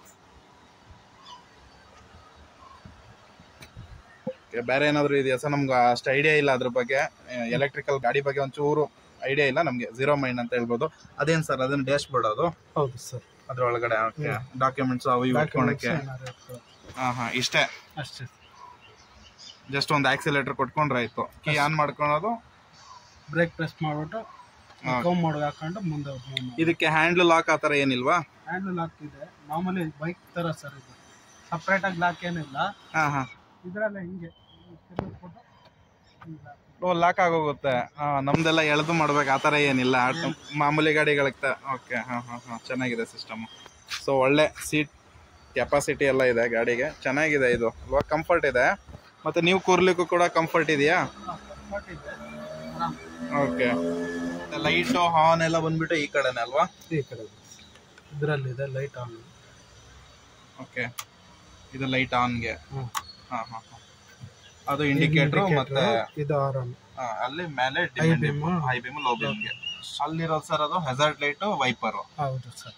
Okay, ಬೇರೆ ಏನಾದ್ರು ಇದೆಯಾ ಸರ್ ನಮ್ಗೆ ಅಷ್ಟು ಐಡಿಯಾ ಇಲ್ಲ ಅದ್ರ ಬಗ್ಗೆ ಎಲೆಕ್ಟ್ರಿಕಲ್ ಗಾಡಿ ಬಗ್ಗೆ ಒಂಚೂರು ಐಡಿಯಾ ಇಲ್ಲ ನಮಗೆ ಝೀರೋ ಮೈಂಡ್ ಅಂತ ಹೇಳ್ಬೋದು ಅದೇನು ಸರ್ ಅದನ್ನ ಡ್ಯಾಶ್ ಬೋರ್ಡ್ ಅದು ಹೌದು ಸರ್ ಅದ್ರೊಳಗಡೆ ಓಕೆ ಡಾಕ್ಯುಮೆಂಟ್ಸ್ ಅವು ಇವು ಇಟ್ಕೊಳಕ್ಕೆ ಹಾಂ ಹಾಂ ಇಷ್ಟೇ ಅಷ್ಟೇ ಜಸ್ಟ್ ಒಂದು ಆಕ್ಸಿಲೇಟರ್ ಕೊಟ್ಕೊಂಡ್ರೆ ಆಯ್ತು ಕೀ ಆನ್ ಮಾಡ್ಕೊಳೋದು ಬ್ರೇಕ್ ಪ್ರೆಸ್ ಮಾಡ್ಬಿಟ್ಟು ಇಕೋ ಮೋಡ್ ಹಾಕೊಂಡು ಮುಂದೆ ಇದಕ್ಕೆ ಹ್ಯಾಂಡ್ಲ್ ಲಾಕ್ ಆ ಥರ ಏನಿಲ್ವಾ ಹ್ಯಾಂಡಲ್ ಲಾಕ್ ಇದೆ ಮಾಮೂಲಿ ಬೈಕ್ ತರ ಸರ್ ಇದು ಸಪ್ರೇಟ್ ಆಗಿ ಲಾಕ್ ಏನಿಲ್ಲ ಹಾಂ ಹಾಂ ಇದ್ರಲ್ಲೇ ಹಿಂಗೆ ತಿರುಗಿಸ್ಬಿಟ್ಟು ಹಿಂಗೆ lock. ಓ ಲಾಕ್ ಆಗೋಗುತ್ತೆ ಹಾ ನಮ್ದೆಲ್ಲ ಎಳೆದು ಮಾಡ್ಬೇಕು ಆ ಥರ ಏನಿಲ್ಲ ಆಟ- ಮಾಮೂಲಿ ಗಾಡಿಗಳಿಗೆ ಓಕೆ ಹಾಂ ಹಾಂ ಹಾಂ ಚೆನ್ನಾಗಿದೆ ಸಿಸ್ಟಮ್ ಸೊ ಒಳ್ಳೆ ಸೀಟ್ ಕೆಪಾಸಿಟಿ ಎಲ್ಲ ಇದೆ ಗಾಡಿಗೆ ಚೆನ್ನಾಗಿದೆ ಇದು ಅಲ್ವಾ ಕಂಫರ್ಟ್ ಇದೆ ಮತ್ತೆ ನೀವು ಕೂರ್ಲಿಕ್ಕೂ ಕೂಡ ಕಂಫರ್ಟ್ ಇದೆಯಾ ಹಾ, comfort ಇದೆ ಆರಾಮ್. ಓಕೆ ಲೈಟು ಹಾರ್ನ್ ಎಲ್ಲ ಬಂದ್ಬಿಟ್ಟು ಈ ಕಡೆನೇ ಅಲ್ವಾ ಈ ಕಡೆ ಇದರಲ್ಲಿದೆ ಲೈಟ್ ಆನ್ ಓಕೆ ಇದು ಲೈಟ್ ಆನ್ಗೆ ಹ್ಮ್. ಹಾಂ ಹಾಂ ಹಾಂ ಅದು ಇಂಡಿಕೇಟ್ರು ಮತ್ತೆ ಇದು ಆರಾಮ್ ಆ, ಅಲ್ಲಿ ಮೇಲೆ high beam high beam low ಬೀಮ್ಗೆ ಅಲ್ಲಿರೋದು ಸರ್ ಅದು ಹೆಸರ್ಟ್ ಲೈಟು ವೈಪರು ಹೌದು ಸರ್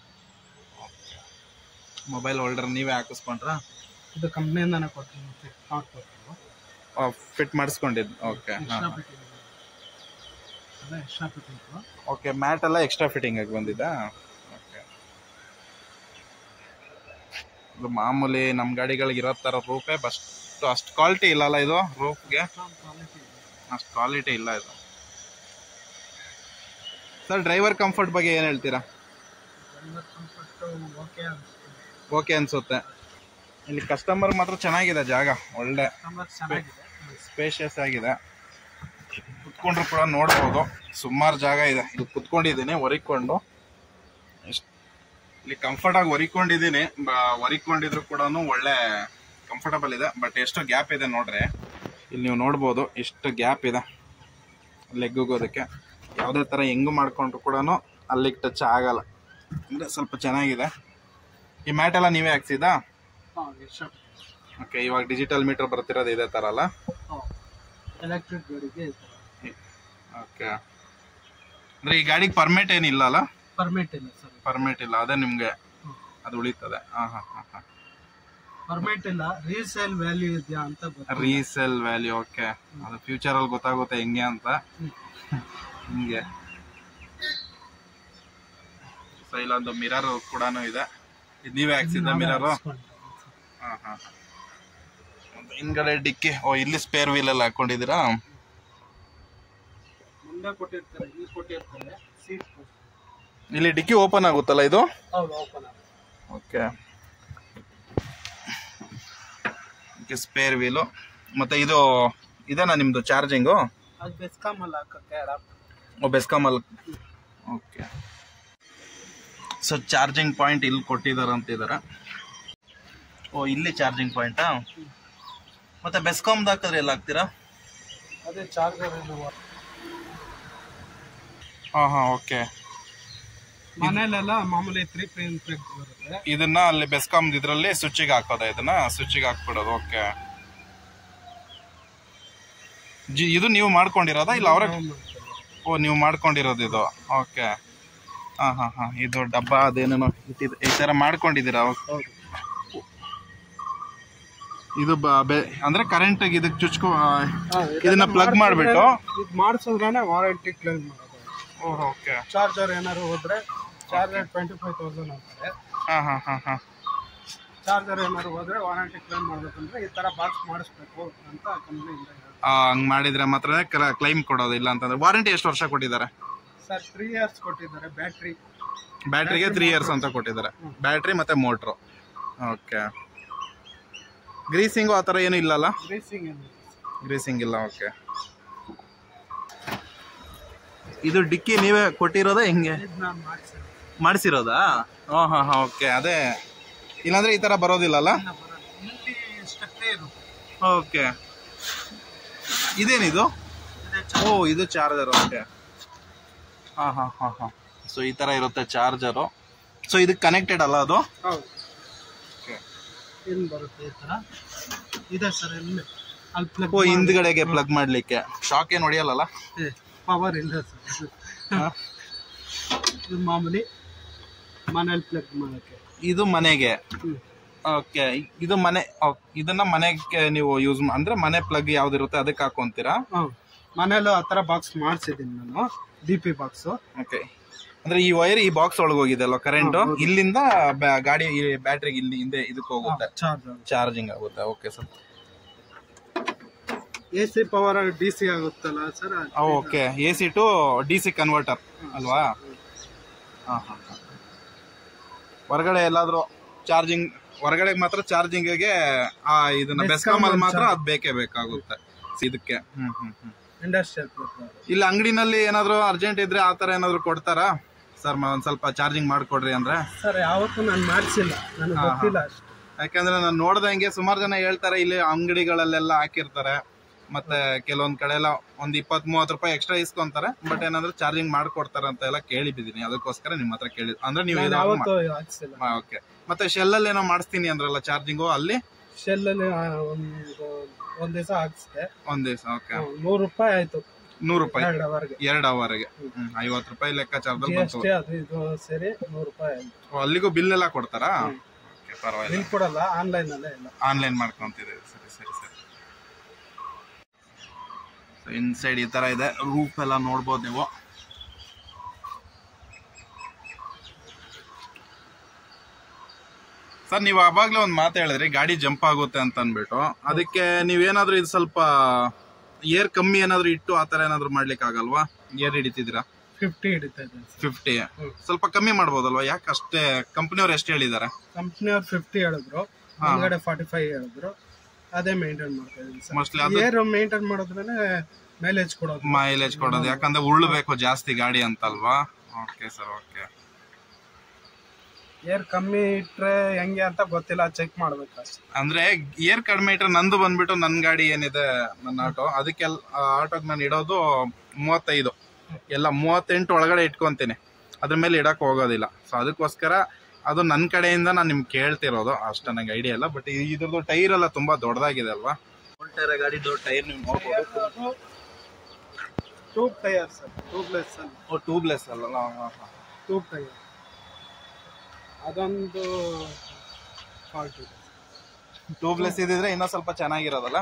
ಮೊಬೈಲ್ ಹೋಲ್ಡರ್ ನೀವೇ ಹಾಕಿಸ್ಕೊಂಡ್ರ ಇದು ಕಂಪ್ನಿಯಿಂದಾನೆ ಕೊಟ್ಟು ಕೊಟ್ಟು ಫಿಟ್ ಮಾಡಿಸ್ಕೊಂಡಿದ್ದು ಓಕೆ ಎಕ್ಸ್ಟ್ರಾ ಫಿಟ್ಟಿಂಗ್ ಅದೇ ಎಕ್ಸ್ಟ್ರಾ ಫಿಟ್ಟಿಂಗ್ ಓಕೆ ಮ್ಯಾಟ್ ಎಲ್ಲ ಎಕ್ಸ್ಟ್ರಾ ಫಿಟ್ಟಿಂಗ್ ಆಗಿ ಬಂದಿದ್ದಾ ಓಕೆ ಇದು ಮಾಮೂಲಿ ನಮ್ಮ ಗಾಡಿಗಳಿಗೆ ಇರೋ ಥರ ರೂಪೇ ಬಸ್ಟ್ ಅಷ್ಟು ಕ್ವಾಲಿಟಿ ಇಲ್ಲಲ್ಲ ಇದು ರೂಪ್ಗೆ ಅಷ್ಟು ಕ್ವಾಲಿಟಿ ಇಲ್ಲ ಇದು ಸರ್ ಡ್ರೈವರ್ ಕಂಫರ್ಟ್ ಬಗ್ಗೆ ಏನು ಹೇಳ್ತೀರಾ ಓಕೆ ಓಕೆ ಅನ್ಸುತ್ತೆ ಇಲ್ಲಿ ಕಸ್ಟಮರ್ ಮಾತ್ರ ಚೆನ್ನಾಗಿದೆ ಜಾಗ ಒಳ್ಳೆ ಚೆನ್ನಾಗಿದೆ ಸ್ಪೇಷಿಯಸ್ ಆಗಿದೆ ಕುತ್ಕೊಂಡ್ರು ಕೂಡ ನೋಡ್ಬೋದು ಸುಮಾರು ಜಾಗ ಇದೆ ಇದು ಕುತ್ಕೊಂಡಿದ್ದೀನಿ ಒರಿಕೊಂಡು ಎಷ್ಟು ಇಲ್ಲಿ ಕಂಫರ್ಟ್ ಆಗಿ ಒರಿಕೊಂಡಿದ್ದೀನಿ ಒರಿಕೊಂಡಿದ್ರು ಕೂಡ ಒಳ್ಳೆ ಕಂಫರ್ಟಬಲ್ ಇದೆ ಬಟ್ ಎಷ್ಟು ಗ್ಯಾಪ್ ಇದೆ ನೋಡ್ರಿ ಇಲ್ಲಿ ನೀವು ನೋಡ್ಬೋದು ಎಷ್ಟು ಗ್ಯಾಪ್ ಇದೆ ಲೆಗ್ ಹೋಗೋದಕ್ಕೆ ಯಾವುದೇ ಥರ ಹೆಂಗು ಮಾಡ್ಕೊಂಡ್ರು ಕೂಡ ಅಲ್ಲಿಗೆ ಟಚ್ ಆಗಲ್ಲ ಅಂದರೆ ಸ್ವಲ್ಪ ಚೆನ್ನಾಗಿದೆ ಈ ಮ್ಯಾಟ್ ಎಲ್ಲ ನೀವೇ ಹಾಕ್ಸಿದಾ ಓಕೆ ಇವಾಗ ಡಿಜಿಟಲ್ ಮೀಟರ್ ಬರ್ತಿರೋದು ಇದೇ ಥರ ಅಲ್ಲ ಎಲೆಕ್ಟ್ರಿಕ್ ಗಾಡಿಗೆ ಓಕೆ ಅಂದರೆ ಈ ಗಾಡಿಗೆ ಪರ್ಮಿಟ್ ಏನಿಲ್ಲ ಅಲ್ಲ ಪರ್ಮಿಟ್ ಇಲ್ಲ ಸರ್ ಪರ್ಮಿಟ್ ಇಲ್ಲ ಅದೇ ನಿಮಗೆ ಅದು ಉಳಿತದೆ ಹಾಂ ಹಾಂ ಹಾಂ ಹಾಂ ಪರ್ಮಿಟ್ ಇಲ್ಲ ರೀಸೇಲ್ ವ್ಯಾಲ್ಯೂ ಇದೆಯಾ ಅಂತ ಗೊತ್ತಿಲ್ಲ ರೀಸೆಲ್ ವ್ಯಾಲ್ಯೂ ಓಕೆ ಅದು ಫ್ಯೂಚರ್ ಅಲ್ಲಿ ಗೊತ್ತಾಗುತ್ತೆ ಹೆಂಗೆ ಅಂತ ಹಿಂಗೆ ಸೊ ಇಲ್ಲೊಂದು ಮಿರರ್ ಕೂಡ ಇದೆ ಇದು ನೀವೇ ಹಾಕ್ಸಿದ್ದ ಮಿರರು ಹಾಂ ಹಾಂ ಹಿಂದ್ಗಡೆ ಡಿಕ್ಕಿ ಓ ಇಲ್ಲಿ ಸ್ಪೇರ್ ವೀಲ್ ಎಲ್ಲ ಹಾಕೊಂಡಿದ್ದೀರಾ ಮುಂದೆ ಕೊಟ್ಟಿರ್ತಾರೆ ಇಲ್ಲಿ ಕೊಟ್ಟಿರ್ತಾರೆ ಸೀಟ್ ಇಲ್ಲಿ ಡಿಕ್ಕಿ ಓಪನ್ ಆಗುತ್ತಲ್ಲ ಇದು ಹೌದು ಓಪನ್ ಆಗುತ್ತೆ ಓಕೆ ಓಕೆ ಸ್ಪೇರ್ ವೀಲು ಮತ್ತೆ ಇದು ಇದೇನಾ ನಿಮ್ದು ಚಾರ್ಜಿಂಗು ಅದು ಬೆಸ್ಕಾಮ್ ಅಲ್ಲಿ ಹಾಕಕ್ಕೆ ಅಡಾಪ್ಟರ್ ಓ ಬೆಸ್ಕಾಮಲ್ ಓಕೆ ಸೊ ಚಾರ್ಜಿಂಗ್ ಪಾಯಿಂಟ್ ಇಲ್ಲಿ ಕೊಟ್ಟಿದ್ದಾರೆ ಅಂತಿದ್ದಾರೆ ಓ ಇಲ್ಲಿ ಚಾರ್ಜಿಂಗ್ ಪಾಯಿಂಟಾ ಮತ್ತೆ ಬೆಸ್ಕಾಮ್ದು ಹಾಕಿದ್ರೆ ಎಲ್ಲ ಹಾಕ್ತೀರಾ ಅದೇ ಚಾರ್ಜರ್ ಇದು ಹಾಂ ಹಾಂ ಓಕೆ ಮನೇಲೆಲ್ಲ ಮಾಮೂಲಿ ತ್ರೀ ಪಿನ್ ಪ್ಲಗ್ ಬರುತ್ತೆ ಇದನ್ನ ಅಲ್ಲಿ ಬೆಸ್ಕಾಮ್ ಇದ್ರಲ್ಲಿ ಸ್ವಿಚ್ಗೆ ಹಾಕೋದ ಇದನ್ನ ಸ್ವಿಚ್ಗೆ ಹಾಕ್ಬಿಡೋದು ಓಕೆ ಜಿ ಇದು ನೀವು ಮಾಡ್ಕೊಂಡಿರೋದಾ ಇಲ್ಲ ಅವ್ರ ಓ ನೀವು ಮಾಡ್ಕೊಂಡಿರೋದು ಇದು ಓಕೆ ಹಾಂ ಹಾಂ ಹಾಂ ಇದು ಡಬ್ಬ ಅದೇನೇನೋ ಇಟ್ಟಿದ್- ಈ ಥರ ಮಾಡ್ಕೊಂಡಿದ್ದೀರಾ ಓಕೆ ಹೌದು ಇದು ಬ- ಬೆ- ಅಂದ್ರೆ ಕರೆಂಟ್ ಇದಕ್ಕೆ ಚುಚ್ಕೊ ಆ, ಇದನ್ನ ಪ್ಲಗ್ ಮಾಡಿಬಿಟ್ಟು ಇದು ಮಾಡಿಸಿದ್ರೇನೆ ವಾರಂಟಿ ಕ್ಲೈಮ್ ಮಾಡೋದು ಓಕೆ ಚಾರ್ಜರ್ ಏನಾದ್ರು ಹೋದ್ರೆ ಚಾರ್ಜರ್ ಟ್ವೆಂಟಿ ಫೈವ್ ತೌಸಂಡ್ ಅಂತಾರೆ ಹಾಂ ಹಾಂ ಹಾಂ ಹಾಂ ಚಾರ್ಜರ್ ಏನಾದ್ರು ಹೋದ್ರೆ ವಾರಂಟಿ ಕ್ಲೈಮ್ ಮಾಡ್ಬೇಕಂದ್ರೆ ಈ ತರ ಬಾಕ್ಸ್ ಮಾಡಿಸ್ಬೇಕು ಅಂತ ಕಂಪ್ನಿಯಿಂದ ಹಂಗ್ ಮಾಡಿದ್ರೆ ಮಾತ್ರ ಕ್ಲೈಮ್ ಕೊಡೋದು ಇಲ್ಲ ಅಂತಂದ್ರೆ ವಾರಂಟಿ ಎಷ್ಟು ವರ್ಷ ಕೊಟ್ಟಿದ್ದಾರೆ ಸರ್ ತ್ರೀ ಇಯರ್ಸ್ ಕೊಟ್ಟಿದ್ದಾರೆ ಬ್ಯಾಟ್ರಿ ಬ್ಯಾಟ್ರಿಗೆ ತ್ರೀ ಇಯರ್ಸ್ ಅಂತ ಕೊಟ್ಟಿದ್ದಾರೆ ಬ್ಯಾಟ್ರಿ ಮತ್ತೆ ಮೋಟ್ರು ಓಕೆ ಗ್ರೀಸಿಂಗು ಆ ಥರ ಏನೂ ಇಲ್ಲಲ್ಲ ರೇಸಿಂಗ್ ಗ್ರೀಸಿಂಗ್ ಇಲ್ಲ ಓಕೆ ಇದು ಡಿಕ್ಕಿ ನೀವೇ ಕೊಟ್ಟಿರೋದಾ ಹೆಂಗೆ ಇದು ನಾನು ಮಾಡಿಸಿದೆ ಮಾಡಿಸಿರೋದಾ ಹಾಂ ಹಾಂ ಹಾಂ ಓಕೆ ಅದೇ ಇಲ್ಲಾಂದ್ರೆ ಈ ಥರ ಬರೋದಿಲ್ಲಲ್ಲ ಇಲ್ಲಿ ಇಷ್ಟೇ ಇರುತ್ತೆ ಓಕೆ ಇದೇನಿದು ಓ ಇದು ಚಾರ್ಜರ್ ಓಕೆ ಹಾಂ ಹಾಂ ಹಾಂ ಹಾಂ ಸೊ ಈ ಥರ ಇರುತ್ತೆ ಚಾರ್ಜರು ಸೊ ಇದಕ್ಕೆ ಕನೆಕ್ಟೆಡ್ ಅಲ್ಲ ಅದು ಹೌದು ಇಲ್ಲಿ ಬರುತ್ತೆ ಈ ತರ ಇದೆ ಸರ್ ಇಲ್ಲಿ ಅಲ್ಲಿ ಪ್ಲಗ್ ಓ ಹಿಂದ್ಗಡೆಗೆ ಪ್ಲಗ್ ಮಾಡ್ಲಿಕ್ಕೆ ಶಾಕ್ ಏನು ಹೊಡಿಯಲ್ಲ ಪವರ್ ಇಲ್ಲ ಸರ್ ಇದು ಮಾಮೂಲಿ ಮನೇಲಿ ಪ್ಲಗ್ ಮಾಡೋಕ್ಕೆ ಇದು ಮನೆಗೆ ಹ್ಮ್. ಓಕೆ ಇದು ಮನೆ ಓ- ಇದನ್ನ ಮನೆಗೆ ನೀವು ಯೂಸ್ ಅಂದ್ರೆ ಮನೆ ಪ್ಲಗ್ ಯಾವ್ದಿರುತ್ತೆ ಅದಕ್ಕೆ ಹಾಕೊಂತೀರಾ ಹಾಂ ಮನೇಲೂ ಆ ಥರ ಬಾಕ್ಸ್ ಮಾಡಿಸಿದ್ದೀನಿ ನಾನು ಡಿ ಪಿ ಬಾಕ್ಸು ಓಕೆ ಅಂದ್ರೆ ಈ ವೈರ್ ಈ ಬಾಕ್ಸ್ ಒಳಗೆ ಹೋಗಿದೆ ಅಲ್ವಾ ಕರೆಂಟ್ ಇಲ್ಲಿಂದ ಬ್ಯಾ- ಗಾಡಿ ಬ್ಯಾಟ್ರಿಗೆ ಇಲ್ಲಿ ಹಿಂದೆ ಇದಕ್ಕೆ ಹೋಗುತ್ತೆ ಚಾರ್ಜರ್ ಚಾರ್ಜಿಂಗ್ ಆಗುತ್ತೆ okay sir A C power D C ಆಗುತ್ತಲ್ಲ sir okay A C to D C converter ಅಲ್ವಾ ಹಾಂ ಹಾಂ ಹೊರಗಡೆ ಎಲ್ಲಾದ್ರೂ ಚಾರ್ಜಿಂಗ್ ಹೊರಗಡೆ ಮಾತ್ರ ಚಾರ್ಜಿಂಗ್ಗೆ ಆ ಇದನ್ನ ಬೆಸ್ಕಾಮ್ ಅಲ್ಲಿ ಮಾತ್ರ ಅದು ಬೇಕೇ ಬೇಕಾಗುತ್ತೆ ಇದಕ್ಕೆ ಹ್ಮ್ ಹ್ಮ್ ಹ್ಮ್ ಇಂಡಸ್ಟ್ರಿಯಲ್ ಪ್ಲಗ್ ಇಲ್ಲಿ ಅಂಗಡಿನಲ್ಲಿ ಏನಾದ್ರು ಅರ್ಜೆಂಟ್ ಇದ್ರೆ ಆ ತರ ಏನಾದ್ರು ಕೊಡ್ತಾರಾ ಸರ್ ಒಂದ್ ಸ್ವಲ್ಪ ಚಾರ್ಜಿಂಗ್ ಮಾಡ್ಕೊಡ್ರಿ ಅಂದ್ರೆ ಸರ್ ಯಾವತ್ತೂ ನಾನು ಮಾಡಿಸಿಲ್ಲ ನನಗೆ ಗೊತ್ತಿಲ್ಲ ಅಷ್ಟು ಯಾಕಂದ್ರೆ ನಾನು ನೋಡ್ದಂಗೆ ಸುಮಾರು ಜನ ಹೇಳ್ತಾರೆ ಇಲ್ಲಿ ಅಂಗಡಿಗಳಲ್ಲೆಲ್ಲ ಹಾಕಿರ್ತಾರೆ ಮತ್ತೆ ಕೆಲವೊಂದ್ ಕಡೆ ಎಲ್ಲ ಒಂದ್ ಇಪ್ಪತ್ ಮೂವತ್ ರೂಪಾಯಿ ಎಕ್ಸ್ಟ್ರಾ ಇಸ್ಕೊಂತಾರೆ ಬಟ್ ಏನಾದ್ರು ಚಾರ್ಜಿಂಗ್ ಮಾಡ್ಕೊಡ್ತಾರೆ ಅಂತ ಎಲ್ಲ ಕೇಳಿಬಿದ್ದೀನಿ ಅದಕ್ಕೋಸ್ಕರ ನಿಮ್ ಹತ್ರ ಕೇಳಿ ಅಂದ್ರೆ ನೀವು ನಾನು ಯಾವತ್ತೂ ಹಾಕ್ಸಿಲ್ಲ ಓಕೆ ಮತ್ತೆ ಶೆಲ್ ಅಲ್ಲಿ ಏನೋ ಮಾಡಿಸ್ತೀನಿ ಅಂದ್ರಲ್ಲ ಚಾರ್ಜಿಂಗು ಅಲ್ಲಿ ಶೆಲ್ಲಲ್ಲಿ ಒಂದು ಒಂದ್ ದಿವಸ ಹಾಕ್ಸಿದೆ ಒಂದ್ ದಿವಸ ಓಕೆ ನೂರು ರೂಪಾಯಿ ಆಯ್ತು ನೂರು ರೂಪಾಯಿ ಎರಡು ಅವರ್ಗೆ ಎರಡ್ ಅವರ್ಗೆ ಹ್ಮ್ ಐವತ್ ರೂಪಾಯಿ ಲೆಕ್ಕಾಚಾರದಲ್ಲಿ ಜಿ ಬಂತು ಎಸ್ ಟಿ ಅದು ಇದು ಸೇರಿ ನೂರು ರೂಪಾಯಿ ಆಯ್ತು ಓ, ಅಲ್ಲಿಗೂ ಬಿಲ್ ಎಲ್ಲ ಕೊಡ್ತಾರಾ ಓಕೆ ಪರವಾಗಿಲ್ಲ ಬಿಲ್ ಕೊಡಲ್ಲ ಆನ್ಲೈನ್ ಅಲ್ಲೇ ಇಲ್ಲ ಆನ್ಲೈನ್ ಮಾಡ್ಕೊಂತಿದ್ದೀವಿ ಸರಿ ಸರಿ ಸರಿ ಇನ್ಸೈಡ್ ಈ ತರ ಇದೆ ರೂಫ್ ಎಲ್ಲ ನೋಡ್ಬೋದು ನೀವು ಸರ್ ನೀವು ಅವಾಗ್ಲೇ ಒಂದು ಮಾತು ಹೇಳಿದ್ರಿ ಗಾಡಿ ಜಂಪ್ ಆಗುತ್ತೆ ಅಂತ ಅಂದ್ಬಿಟ್ಟು ಅದಕ್ಕೆ ನೀವೇನಾದ್ರೂ ಇದು ಸ್ವಲ್ಪ ಏರ್ ಕಮ್ಮಿ ಏನಾದ್ರು ಇಟ್ಟು ಆ ತರ ಏನಾದ್ರು ಮಾಡ್ಲಿಕ್ಕೆ ಆಗಲ್ವಾ ಏರ್ ಹಿಡಿತಿದ್ದೀರಾ ಫಿಫ್ಟಿ ಹಿಡಿತಾ ಇದೆ ಫಿಫ್ಟಿ ಸ್ವಲ್ಪ ಕಮ್ಮಿ ಮಾಡ್ಬೋದಲ್ವಾ ಯಾಕೆ ಅಷ್ಟೇ ಕಂಪ್ನಿಯವ್ರು ಎಷ್ಟು ಹೇಳಿದ್ದಾರೆ ಕಂಪ್ನಿಯವ್ರು ಫಿಫ್ಟಿ ಹೇಳಿದ್ರು ಮುಂದ್ಗಡೆ ಫಾರ್ಟಿ ಫೈವ್ ಹೇಳಿದ್ರು ಅದೇ ಮೇಂಟೈನ್ ಮಾಡ್ತಾ ಇದೀನಿ ಮೋಸ್ಟ್ಲಿ ಸರ್ ಅದು ಏರ್ ಮೇಂಟೈನ್ ಮಾಡೋದ್ರೇನೆ ಮೈಲೇಜ್ ಕೊಡೋದು ಮೈಲೇಜ್ ಕೊಡೋದು ಯಾಕಂದ್ರೆ ಉಳ್ಬೇಕು ಜಾಸ್ತಿ ಗಾಡಿ ಅಂತಲ್ವಾ ಓಕೆ ಸರ್ ಓಕೆ ಏರ್ ಕಮ್ಮಿ ಇಟ್ರೆ ಹೆಂಗೆ ಅಂತ ಗೊತ್ತಿಲ್ಲ ಚೆಕ್ ಮಾಡ್ಬೇಕು ಅಷ್ಟೇ ಅಂದ್ರೆ ಏರ್ ಕಡಿಮೆ ಇಟ್ರೆ ನಂದು ಬಂದ್ಬಿಟ್ಟು ನನ್ನ ಗಾಡಿ ಏನಿದೆ ನನ್ನ ಆಟೋ ಅದಕ್ಕೆಲ್ಲ ಆಟೋಗೆ ನಾನು ಇಡೋದು ಮೂವತ್ತೈದು ಎಲ್ಲ ಮೂವತ್ತೆಂಟು ಒಳಗಡೆ ಇಟ್ಕೊಂತೀನಿ ಅದ್ರ ಮೇಲೆ ಇಡಕ್ ಹೋಗೋದಿಲ್ಲ ಸೊ ಅದಕ್ಕೋಸ್ಕರ ಅದು ನನ್ನ ಕಡೆಯಿಂದ ನಾನು ನಿಮ್ಗೆ ಕೇಳ್ತಿರೋದು ಅಷ್ಟ ನಂಗೆ ಐಡಿಯಾ ಇಲ್ಲ ಬಟ್ ಇದ್ರದ್ದು ಟೈರ್ ಎಲ್ಲ ತುಂಬಾ ದೊಡ್ಡದಾಗಿದೆ ಅಲ್ವಾ ಟೈರ್ ಗಾಡಿದು ಟೈರ್ ನೀವು ನೋಡ್ಬೋದು ಟ್ಯೂಬ್ ಟೈರ್ ಸರ್ ಟ್ಯೂಬ್ಲೆಸ್ ಅಲ್ಲಿ ಟ್ಯೂಬ್ಲೆಸ್ ಅಲ್ಲ ಟ್ಯೂಬ್ ಟೈರ್ ಅದೊಂದು ಫಾಲ್ಟ್ ಇದೆ ಟ್ಯೂಬ್ಲೆಸ್ ಇದ್ದಿದ್ರೆ ಇನ್ನೂ ಸ್ವಲ್ಪ ಚೆನ್ನಾಗಿರೋದಲ್ಲ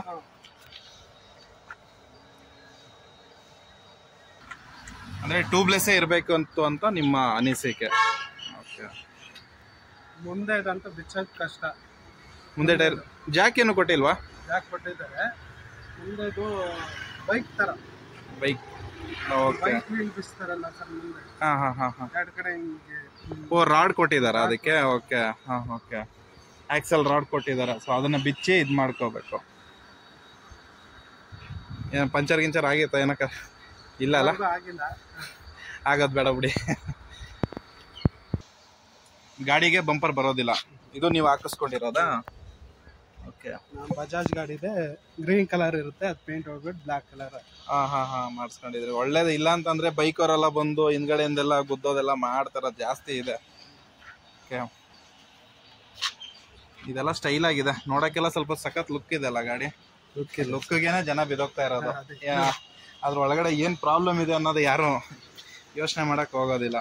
ಅಂದ್ರೆ ಟ್ಯೂಬ್ಲೆಸ್ಸೇ ಇರಬೇಕು ಅಂತ ಅಂತ ನಿಮ್ಮ ಅನಿಸಿಕೆ ಓಕೆ ಮುಂದೆ ಇದಂತೂ ಬಿಚ್ಚೋದು ಕಷ್ಟ ಮುಂದೆ ಟೈರ್ ಜಾಕ್ ಏನು ಕೊಟ್ಟಿಲ್ವಾ ಯಾಕೆ ಕೊಟ್ಟಿದ್ದಾರೆ ಮುಂದೆ ಇದು ಬೈಕ್ ತರ ಬೈಕ್ ಓಕೆ ಬೈಕ್ ವೀಲ್ ಬಿಸ್ತಾರಲ್ಲ ಸರ್ ಮುಂದೆ ಹಾ ಹಾ ಹಾ ಹಾ ಎರಡು ಕಡೆ ಹಿಂಗೆ ಓ ರಾಡ್ ಕೊಟ್ಟಿದಾರ ಅದಕ್ಕೆ ಓಕೆ ಹಾ ಓಕೆ ಆಕ್ಸಲ್ ರಾಡ್ ಕೊಟ್ಟಿದಾರ ಸೊ ಅದನ್ನ ಬಿಚ್ಚಿ ಇದ್ ಮಾಡ್ಕೋಬೇಕು ಏನ್ ಪಂಚರ್ ಗಿಂಚರ್ ಆಗಿತ್ತ ಏನಕ್ಕ ಇಲ್ಲ ಅಲ್ಲ ಅದು ಆಗಿಲ್ಲ ಆಗೋದ್ ಬೇಡ ಬಿಡಿ ಗಾಡಿಗೆ ಬಂಪರ್ ಬರೋದಿಲ್ಲ ಇದು ನೀವು ಹಾಕಿಸ್ಕೊಂಡಿರೋದಾ ಓಕೆ ನಮ್ಮ ಬಜಾಜ್ ಗಾಡಿ ಇದೆ ಗ್ರೀನ್ ಕಲರ್ ಇರುತ್ತೆ ಅದು ಪೇಂಟ್ ಹೋಗ್ಬಿಟ್ಟು ಬ್ಲಾಕ್ ಕಲರ್ ಹಾ ಹಾ ಹಾ ಮಾಡಿಸ್ಕೊಂಡಿದ್ರಿ ಒಳ್ಳೇದು ಇಲ್ಲ ಅಂತಂದ್ರೆ ಬೈಕ್ ಅವರೆಲ್ಲ ಬಂದು ಹಿಂದ್ಗಡೆಯಿಂದೆಲ್ಲ ಗುದ್ದೋದೆಲ್ಲ ಮಾಡ್ತಾರ ಜಾಸ್ತಿ ಇದೆ ಓಕೆ ಇದೆಲ್ಲ ಸ್ಟೈಲ್ ಆಗಿದೆ ನೋಡಕ್ಕೆಲ್ಲ ಸ್ವಲ್ಪ ಸಖತ್ ಲುಕ್ ಇದೆ ಅಲ್ಲ ಗಾಡಿ ಲುಕ್ ಲುಕ್ಗೇನೆ ಜನ ಬಿದೋಗ್ತಾ ಇರೋದು ಅದೇ. ಯಾ- ಅದ್ರ ಒಳಗಡೆ ಏನ್ ಪ್ರಾಬ್ಲಮ್ ಇದೆ ಅನ್ನೋದು ಯಾರು ಯೋಚನೆ ಮಾಡಕ್ ಹೋಗೋದಿಲ್ಲ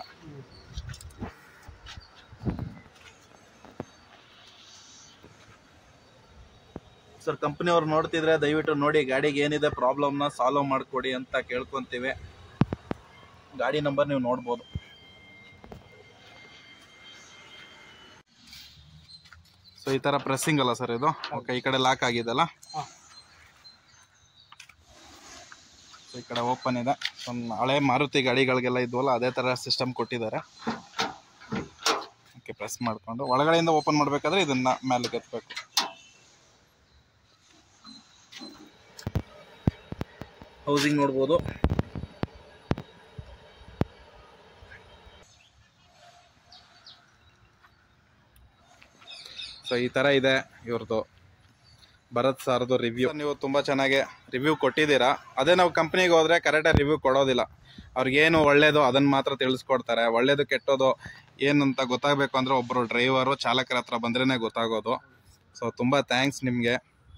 ಸರ್ ಕಂಪನಿಯವ್ರು ನೋಡ್ತಿದ್ರೆ ದಯವಿಟ್ಟು ನೋಡಿ ಗಾಡಿಗೆ ಏನಿದೆ ಪ್ರಾಬ್ಲಮ್ನ ಸಾಲ್ವ್ ಮಾಡಿಕೊಡಿ ಅಂತ ಕೇಳ್ಕೊಂತೀವಿ ಗಾಡಿ ನಂಬರ್ ನೀವು ನೋಡ್ಬೋದು ಸೊ ಈ ತರ ಪ್ರೆಸ್ಸಿಂಗ್ ಅಲ್ಲ ಸರ್ ಇದು ಓಕೆ ಈ ಕಡೆ ಲಾಕ್ ಆಗಿದೆಲ್ಲ ಹಾಂ ಸೊ ಈ ಕಡೆ ಓಪನ್ ಇದೆ ಸೊ ಹಳೆ ಮಾರುತಿ ಗಾಡಿಗಳಿಗೆಲ್ಲ ಇದ್ವಲ್ಲ ಅದೇ ತರ ಸಿಸ್ಟಮ್ ಕೊಟ್ಟಿದ್ದಾರೆ ಓಕೆ ಪ್ರೆಸ್ ಮಾಡ್ಕೊಂಡು ಒಳಗಡೆಯಿಂದ ಓಪನ್ ಮಾಡಬೇಕಾದ್ರೆ ಇದನ್ನ ಮೇಲೆ ಎತ್ತಬೇಕು ಹೌಸಿಂಗ್ ನೋಡ್ಬೋದು ಸೊ ಈ ತರ ಇದೆ ಇವ್ರದ್ದು ಭರತ್ ಸರ್ದು ರಿವ್ಯೂ ನೀವು ತುಂಬಾ ಚೆನ್ನಾಗಿ ರಿವ್ಯೂ ಕೊಟ್ಟಿದ್ದೀರಾ ಅದೇ ನಾವು ಕಂಪ್ನಿಗೆ ಹೋದ್ರೆ ಕರೆಕ್ಟಾಗಿ ರಿವ್ಯೂ ಕೊಡೋದಿಲ್ಲ ಅವ್ರಿಗೇನು ಒಳ್ಳೇದು ಅದನ್ನ ಮಾತ್ರ ತಿಳಿಸ್ಕೊಡ್ತಾರೆ ಒಳ್ಳೇದು ಕೆಟ್ಟೋದು ಏನಂತ ಗೊತ್ತಾಗಬೇಕು ಅಂದ್ರೆ ಒಬ್ಬರು ಡ್ರೈವರು ಚಾಲಕರ ಹತ್ರ ಬಂದ್ರೇನೆ ಗೊತ್ತಾಗೋದು ಸೊ ತುಂಬಾ ಥ್ಯಾಂಕ್ಸ್ ನಿಮಗೆ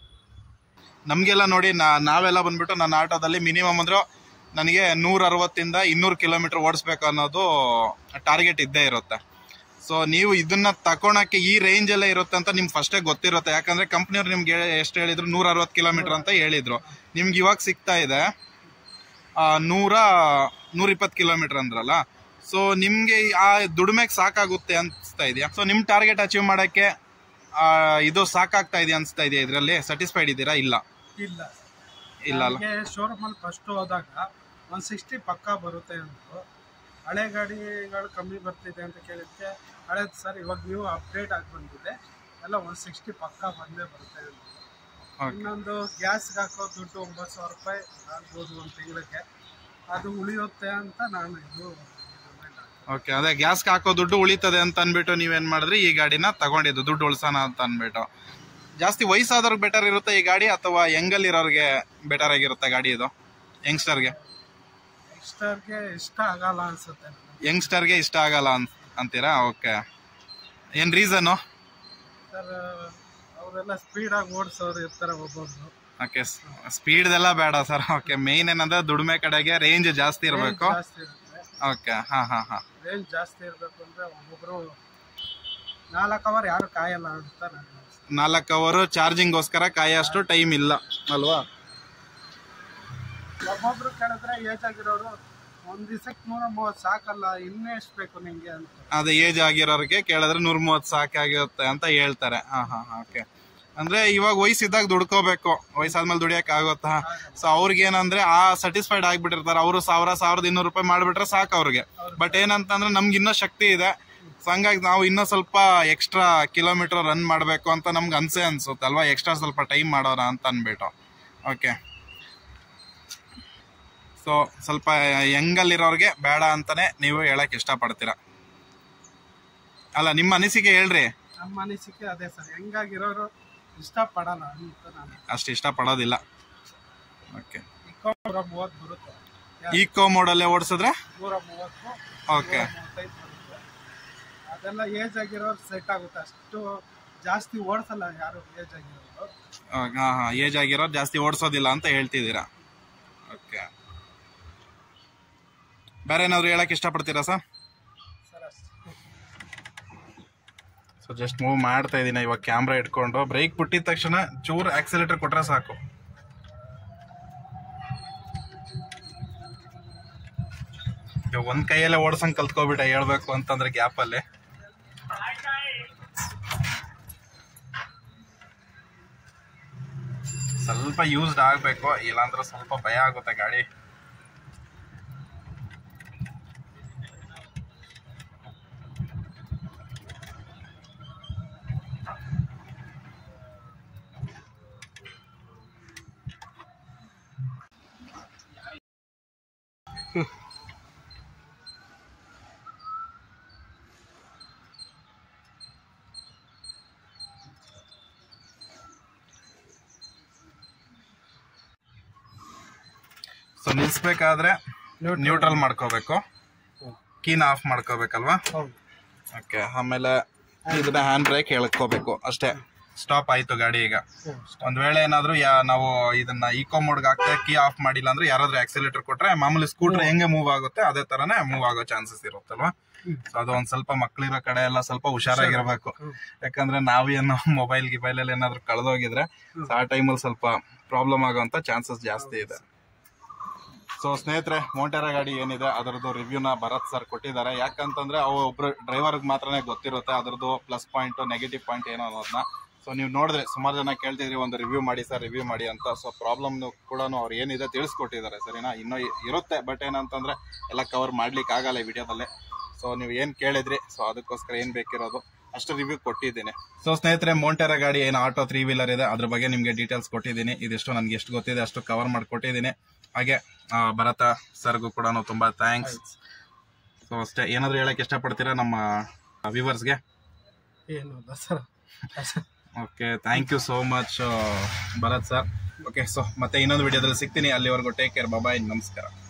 ನಮಗೆಲ್ಲ ನೋಡಿ ನಾ ನಾವೆಲ್ಲ ಬಂದ್ಬಿಟ್ಟು ನನ್ನ ಆಟೋದಲ್ಲಿ ಮಿನಿಮಮ್ ಅಂದ್ರೆ ನನಗೆ ನೂರ ಅರವತ್ತಿಂದ ಇನ್ನೂರು ಕಿಲೋಮೀಟರ್ ಓಡಿಸ್ಬೇಕು ಅನ್ನೋದು ಟಾರ್ಗೆಟ್ ಇದ್ದೇ ಇರುತ್ತೆ ಸೊ ನೀವು ಇದನ್ನ ತಕೊಳಕ್ಕೆ ಈ ರೇಂಜ್ ಎಲ್ಲ ಇರುತ್ತೆ ಅಂತ ನಿಮ್ಗೆ ಫಸ್ಟೇ ಗೊತ್ತಿರುತ್ತೆ ಯಾಕಂದ್ರೆ ಕಂಪ್ನಿಯವ್ರು ನಿಮ್ಗೆ ಎಷ್ಟು ಹೇಳಿದ್ರು ನೂರ ಅರವತ್ತು ಕಿಲೋಮೀಟರ್ ಅಂತ ಹೇಳಿದ್ರು ನಿಮ್ಗೆ ಇವಾಗ ಸಿಗ್ತಾ ಇದೆ ಆ, ನೂರ ನೂರ ಇಪ್ಪತ್ತು ಕಿಲೋಮೀಟರ್ ಅಂದ್ರಲ್ಲ ಸೊ ನಿಮ್ಗೆ ಆ ದುಡಿಮೆಗೆ ಸಾಕಾಗುತ್ತೆ ಅನ್ಸ್ತಾ ಇದೆಯಾ ಸೊ ನಿಮ್ ಟಾರ್ಗೆಟ್ ಅಚೀವ್ ಮಾಡಕ್ಕೆ ಆ, ಇದು ಸಾಕಾಗ್ತಾ ಇದೆಯಾ ಅನ್ಸ್ತಾ ಇದೆಯಾ ಇದರಲ್ಲಿ ಸ್ಯಾಟಿಸ್ಫೈಡ್ ಇದ್ದೀರಾ ಇಲ್ಲ ಇಲ್ಲ ಇಲ್ಲ ಅಲ್ಲ ನನಗೆ ಶೋರೂಮ್ ಅಲ್ಲಿ ಫಸ್ಟ್ ಹೋದಾಗ ಒನ್ ಸಿಕ್ಸ್ಟಿ ಪಕ್ಕಾ ಬರುತ್ತೆ ಅಂದ್ರು ಹಳೆ ಗಾಡಿಗಳು ಕಮ್ಮಿ ಬರ್ತಿದೆ ಅಂತ ಕೇಳಿದ್ಕೆ ಹಳೇದು ಸರ್ ಇವಾಗ ನೀವು ಅಪ್ಡೇಟ್ ಆಗಿ ಬಂದಿದೆ ಎಲ್ಲ ಒನ್ ಸಿಕ್ಸ್ಟಿ ಪಕ್ಕಾ ಬಂದೇ ಬರುತ್ತೆ ಅಂದ್ರು. Okay. ಇನ್ನೊಂದು ಗ್ಯಾಸ್ಗೆ ಹಾಕೋ ದುಡ್ಡು ಒಂಬತ್ತು ಸಾವಿರ ರೂಪಾಯಿ ಆಗ್ಬೋದು ಒಂದು ತಿಂಗಳಿಗೆ ಅದು ಉಳಿಯುತ್ತೆ ಅಂತ ನಾನು ಇದು ಓಕೆ ಅದೇ ಗ್ಯಾಸ್ಗೆ ಹಾಕೋ ದುಡ್ಡು ಉಳಿತದೆ ಅಂತ ಅನ್ಬಿಟ್ಟು ನೀವೇನ್ ಮಾಡಿದ್ರಿ ಈ ಗಾಡಿನ ತಗೊಂಡಿದ್ದು ದುಡ್ಡು ಉಳ್ಸೋಣ ಅಂತ ಅನ್ಬಿಟ್ಟು ಜಾಸ್ತಿ ವಯಸ್ಸಾದವ್ರಿಗೆ ಬೆಟರ್ ಇರುತ್ತೆ ಈ ಗಾಡಿ ಅಥವಾ ಯಂಗಲ್ ಇರೋರಿಗೆ ಬೆಟರ್ ಆಗಿರುತ್ತೆ ಗಾಡಿ ಇದು ಯಂಗ್ಸ್ಟರ್ಗೆ ಯಂಗ್ಸ್ಟರ್ಗೆ ಇಷ್ಟ ಆಗಲ್ಲ ಅನ್ಸುತ್ತೆ ನನಗೆ. ಯಂಗ್ಸ್ಟರ್ಗೆ ಇಷ್ಟ ಆಗಲ್ಲ ಅನ್ ಅಂತೀರಾ ಓಕೆ ಏನ್ ರೀಸನು ಸರ್ ಅವರೆಲ್ಲ ಸ್ಪೀಡಾಗಿ ಓಡಿಸೋರು ಇರ್ತಾರೆ ಒಬ್ಬೊಬ್ರು ಓಕೆ ಸ್ಪೀಡ್ದೆಲ್ಲ ಬೇಡ ಸರ್ ಓಕೆ ಮೇನ್ ಏನಂದ್ರೆ ದುಡಿಮೆ ಕಡೆಗೆ ರೇಂಜ್ ಜಾಸ್ತಿ ಇರಬೇಕು ಜಾಸ್ತಿ ಇರುತ್ತೆ ಓಕೆ ಹಾ ಹಾ ಹಾ ರೇಂಜ್ ಜಾಸ್ತಿ ಇರಬೇಕು ಅಂದ್ರೆ ಒಬ್ಬೊಬ್ರು ನಾಲ್ಕು ಅವರ್ ಯಾರು ಕಾಯಲ್ಲ ಅಂತ ನನಗೆ ಅನ್ಸುತ್ತೆ. ನಾಲ್ಕು ಅವರು ಚಾರ್ಜಿಂಗ್ಗೋಸ್ಕರ ಕಾಯೋಷ್ಟು ಟೈಮ್ ಇಲ್ಲ ಅಲ್ವಾ ಒಬ್ಬೊಬ್ರು ಕೇಳಿದ್ರೆ ಏಜ್ ಆಗಿರೋರು ಒಂದ್ ದಿವಸಕ್ಕೆ ನೂರ ಮೂವತ್ತು ಸಾಕಲ್ಲ ಇನ್ನೂ ಎಷ್ಟು ಬೇಕು ನಿಂಗೆ ಅಂತ ಅದು ಏಜ್ ಆಗಿರೋರಿಗೆ ಕೇಳಿದ್ರೆ ನೂರ ಮೂವತ್ತು ಸಾಕಾಗಿರುತ್ತೆ ಅಂತ ಹೇಳ್ತಾರೆ ಹಾ ಹಾ ಓಕೆ ಅಂದ್ರೆ ಇವಾಗ ವಯಸ್ಸಿದ್ದಾಗ ದುಡ್ಕೋಬೇಕು ವಯಸ್ಸಾದ್ಮೇಲೆ ದುಡಿಯಕ್ ಆಗುತ್ತಾ ಸೊ ಅವ್ರಿಗೆ ಏನಂದ್ರೆ ಆ ಸ್ಯಾಟಿಸ್ಫೈಡ್ ಆಗ್ಬಿಟ್ಟಿರ್ತಾರೆ ಅವರು ಸಾವಿರ ಸಾವಿರದ ಇನ್ನೂರು ರೂಪಾಯಿ ಮಾಡ್ಬಿಟ್ರೆ ಸಾಕು ಅವ್ರಿಗೆ ಬಟ್ ಏನಂತಂದ್ರೆ ನಮ್ಗೆ ಇನ್ನೂ ಶಕ್ತಿ ಇದೆ ಸೊ ಹಂಗಾಗಿ ನಾವು ಇನ್ನೂ ಸ್ವಲ್ಪ ಎಕ್ಸ್ಟ್ರಾ ಕಿಲೋಮೀಟರ್ ರನ್ ಮಾಡಬೇಕು ಅಂತ ನಮ್ಗೆ ಅನ್ಸೆ ಅನ್ಸುತ್ತೆ ಅಲ್ವಾ ಎಕ್ಸ್ಟ್ರಾ ಸ್ವಲ್ಪ ಟೈಮ್ ಮಾಡೋಣ ಅಂತ ಅನ್ಬಿಟ್ಟು ಓಕೆ ಸೊ ಸ್ವಲ್ಪ ಯಂಗಲ್ಲಿರೋರಿಗೆ ಬೇಡ ಅಂತಾನೆ ನೀವು ಹೇಳಕ್ ಇಷ್ಟಪಡ್ತೀರಾ ಅಲ್ಲ ನಿಮ್ಮ ಅನಿಸಿಕೆ ಹೇಳ್ರಿ ನಮ್ಮ ಅನಿಸಿಕೆ ಅದೇ ಸರ್ ಹೆಂಗಾಗಿರೋರು ಇಷ್ಟಪಡಲ್ಲ ಅಂತ ನಾನು ಅಷ್ಟು ಇಷ್ಟ ಪಡೋದಿಲ್ಲ ಓಕೆ ಇಕೋ ನೂರ ಮೂವತ್ತು ಬರುತ್ತೆ ಈಕೋ ಮೋಡಲ್ಲೇ ಓಡಿಸಿದ್ರೆ ನೂರ ಮೂವತ್ತು ಓಕೆ ಮೂವತ್ತೈದು ಬರುತ್ತೆ ಅದೆಲ್ಲ ಏಜ್ ಆಗಿರೋರು ಸೆಟ್ ಆಗುತ್ತೆ ಅಷ್ಟು ಜಾಸ್ತಿ ಓಡಿಸಲ್ಲ ಯಾರು ಏಜ್ ಆಗಿರೋರು ಹಾ ಹಾ ಏಜ್ ಆಗಿರೋ ಜಾಸ್ತಿ ಓಡಿಸೋದಿಲ್ಲ ಅಂತ ಹೇಳ್ತಿದ್ದೀರಾ ಓಕೆ ಬೇರೆ ಏನಾದ್ರು ಹೇಳಕ್ ಇಷ್ಟಪಡ್ತೀರಾ ಸರ್ ಸರ್ ಅಷ್ಟು ಸೊ ಜಸ್ಟ್ ಮೂವ್ ಮಾಡ್ತಾ ಇದೀನಿ ಇವಾಗ ಕ್ಯಾಮ್ರಾ ಇಟ್ಕೊಂಡು ಬ್ರೇಕ್ ಬಿಟ್ಟಿದ ತಕ್ಷಣ ಚೂರ್ ಆಕ್ಸಿಲೇಟರ್ ಕೊಟ್ರೆ ಸಾಕು ಇವಾಗ ಒಂದ್ ಕೈಯಲ್ಲೇ ಓಡ್ಸಂಗ್ ಕಲ್ತ್ಕೊಬಿಟ್ಟೆ ಹೇಳ್ಬೇಕು ಅಂತಂದ್ರೆ ಗ್ಯಾಪ್ ಅಲ್ಲಿ ಸ್ವಲ್ಪ ಯೂಸ್ಡ್ ಆಗ್ಬೇಕು ಇಲ್ಲಾಂದ್ರೆ ಸ್ವಲ್ಪ ಭಯ ಆಗುತ್ತೆ ಗಾಡಿ ಸೊ ನಿಲ್ಸ್ಬೇಕಾದ್ರೆ ನ್ಯೂಟ್ರಲ್ ಮಾಡ್ಕೋಬೇಕು ಕೀನ ಆಫ್ ಮಾಡ್ಕೋಬೇಕಲ್ವಾ ಹೌದು ಓಕೆ ಆಮೇಲೆ ಇದನ್ನ ಹ್ಯಾಂಡ್ ಬ್ರೇಕ್ ಎಳ್ಕೋಬೇಕು ಅಷ್ಟೇ ಸ್ಟಾಪ್ ಆಯ್ತು ಗಾಡಿ ಈಗ ಒಂದ್ ವೇಳೆ ಏನಾದ್ರು ಯಾ ನಾವು ಇದನ್ನ ಈಕೋ ಮೋಡ್ಗೆ ಹಾಕ್ತೆ ಕೀ ಆಫ್ ಮಾಡಿಲ್ಲ ಅಂದ್ರೆ ಯಾರಾದ್ರೂ ಆಕ್ಸಿಲೇಟರ್ ಕೊಟ್ರೆ ಮಾಮೂಲಿ ಸ್ಕೂಟರ್ ಹೆಂಗೆ ಮೂವ್ ಆಗುತ್ತೆ ಅದೇ ತರನೇ ಮೂವ್ ಆಗೋ ಚಾನ್ಸಸ್ ಇರುತ್ತಲ್ವಾ ಸೊ ಅದು ಒಂದ್ ಸ್ವಲ್ಪ ಮಕ್ಳಿರೋ ಕಡೆ ಎಲ್ಲ ಸ್ವಲ್ಪ ಹುಷಾರಾಗಿರ್ಬೇಕು ಯಾಕಂದ್ರೆ ನಾವೇನು ಮೊಬೈಲ್ ಗಿಬೈಲ್ ಅಲ್ಲಿ ಏನಾದ್ರು ಕಳೆದೋಗಿದ್ರೆ ಆ ಟೈಮಲ್ಲಿ ಸ್ವಲ್ಪ ಪ್ರಾಬ್ಲಮ್ ಆಗೋಂತ ಚಾನ್ಸಸ್ ಜಾಸ್ತಿ ಇದೆ ಸೊ ಸ್ನೇಹಿತರೆ ಮೋಟೆರಾ ಗಾಡಿ ಏನಿದೆ ಅದರದ್ದು ರಿವ್ಯೂನ ಭರತ್ ಸರ್ ಕೊಟ್ಟಿದ್ದಾರೆ ಯಾಕಂತಂದ್ರೆ ಅವು ಒಬ್ರು ಡ್ರೈವರ್ಗೆ ಮಾತ್ರನೇ ಗೊತ್ತಿರುತ್ತೆ ಅದರದ್ದು ಪ್ಲಸ್ ಪಾಯಿಂಟ್ ನೆಗೆಟಿವ್ ಪಾಯಿಂಟ್ ಏನೋ ಅನ್ನೋದನ್ನ ಸೊ ನೀವು ನೋಡಿದ್ರೆ ಸುಮಾರು ಜನ ಕೇಳ್ತಿದ್ರಿ ಒಂದು ರಿವ್ಯೂ ಮಾಡಿ ಸರ್ ರಿವ್ಯೂ ಮಾಡಿ ಅಂತ ಸೊ ಪ್ರಾಬ್ಲಮ್ ಕೂಡ ಅವ್ರು ಏನಿದೆ ತಿಳಿಸ್ಕೊಟ್ಟಿದ್ದಾರೆ ಸರಿನಾ ಇನ್ನೂ ಇ- ಇರುತ್ತೆ ಬಟ್ ಏನಂತಂದ್ರೆ ಎಲ್ಲ ಕವರ್ ಮಾಡ್ಲಿಕ್ಕೆ ಆಗಲ್ಲ ಈ ವಿಡಿಯೋದಲ್ಲಿ ಸೊ ನೀವು ಏನ್ ಕೇಳಿದ್ರಿ ಸೊ ಅದಕ್ಕೋಸ್ಕರ ಏನ್ ಬೇಕಿರೋದು ಅಷ್ಟು ರಿವ್ಯೂ ಕೊಟ್ಟಿದ್ದೀನಿ ಸೊ ಸ್ನೇಹಿತರೆ ಮೋಂಟೆರಾ ಗಾಡಿ ಏನು ಆಟೋ ತ್ರೀ ವೀಲರ್ ಇದೆ ಅದ್ರ ಬಗ್ಗೆ ನಿಮ್ಗೆ ಡೀಟೇಲ್ಸ್ ಕೊಟ್ಟಿದ್ದೀನಿ ಇದಿಷ್ಟು ನನ್ಗೆ ಎಷ್ಟು ಗೊತ್ತಿದೆ ಅಷ್ಟು ಕವರ್ ಮಾಡಿ ಕೊಟ್ಟಿದ್ದೀನಿ ಹಾಗೆ ಆ, ಭರತ ಸರ್ಗೂ ಕೂಡ ತುಂಬಾ ಥ್ಯಾಂಕ್ಸ್ ಸೊ ಅಷ್ಟೇ ಏನಾದ್ರು ಹೇಳಕ್ ಇಷ್ಟಪಡ್ತೀರಾ ನಮ್ಮ ವ್ಯೂವರ್ಸ್ಗೆ ಏನು ಇಲ್ಲ sir okay thank you so much Bharat sir okay so ಮತ್ತೆ ಇನ್ನೊಂದು ವಿಡಿಯೋದಲ್ಲಿ ಸಿಗ್ತೀನಿ ಅಲ್ಲಿವರೆಗೂ ಟೇಕ್ ಕೇರ್ ಬಾಯ್ ನಮಸ್ಕಾರ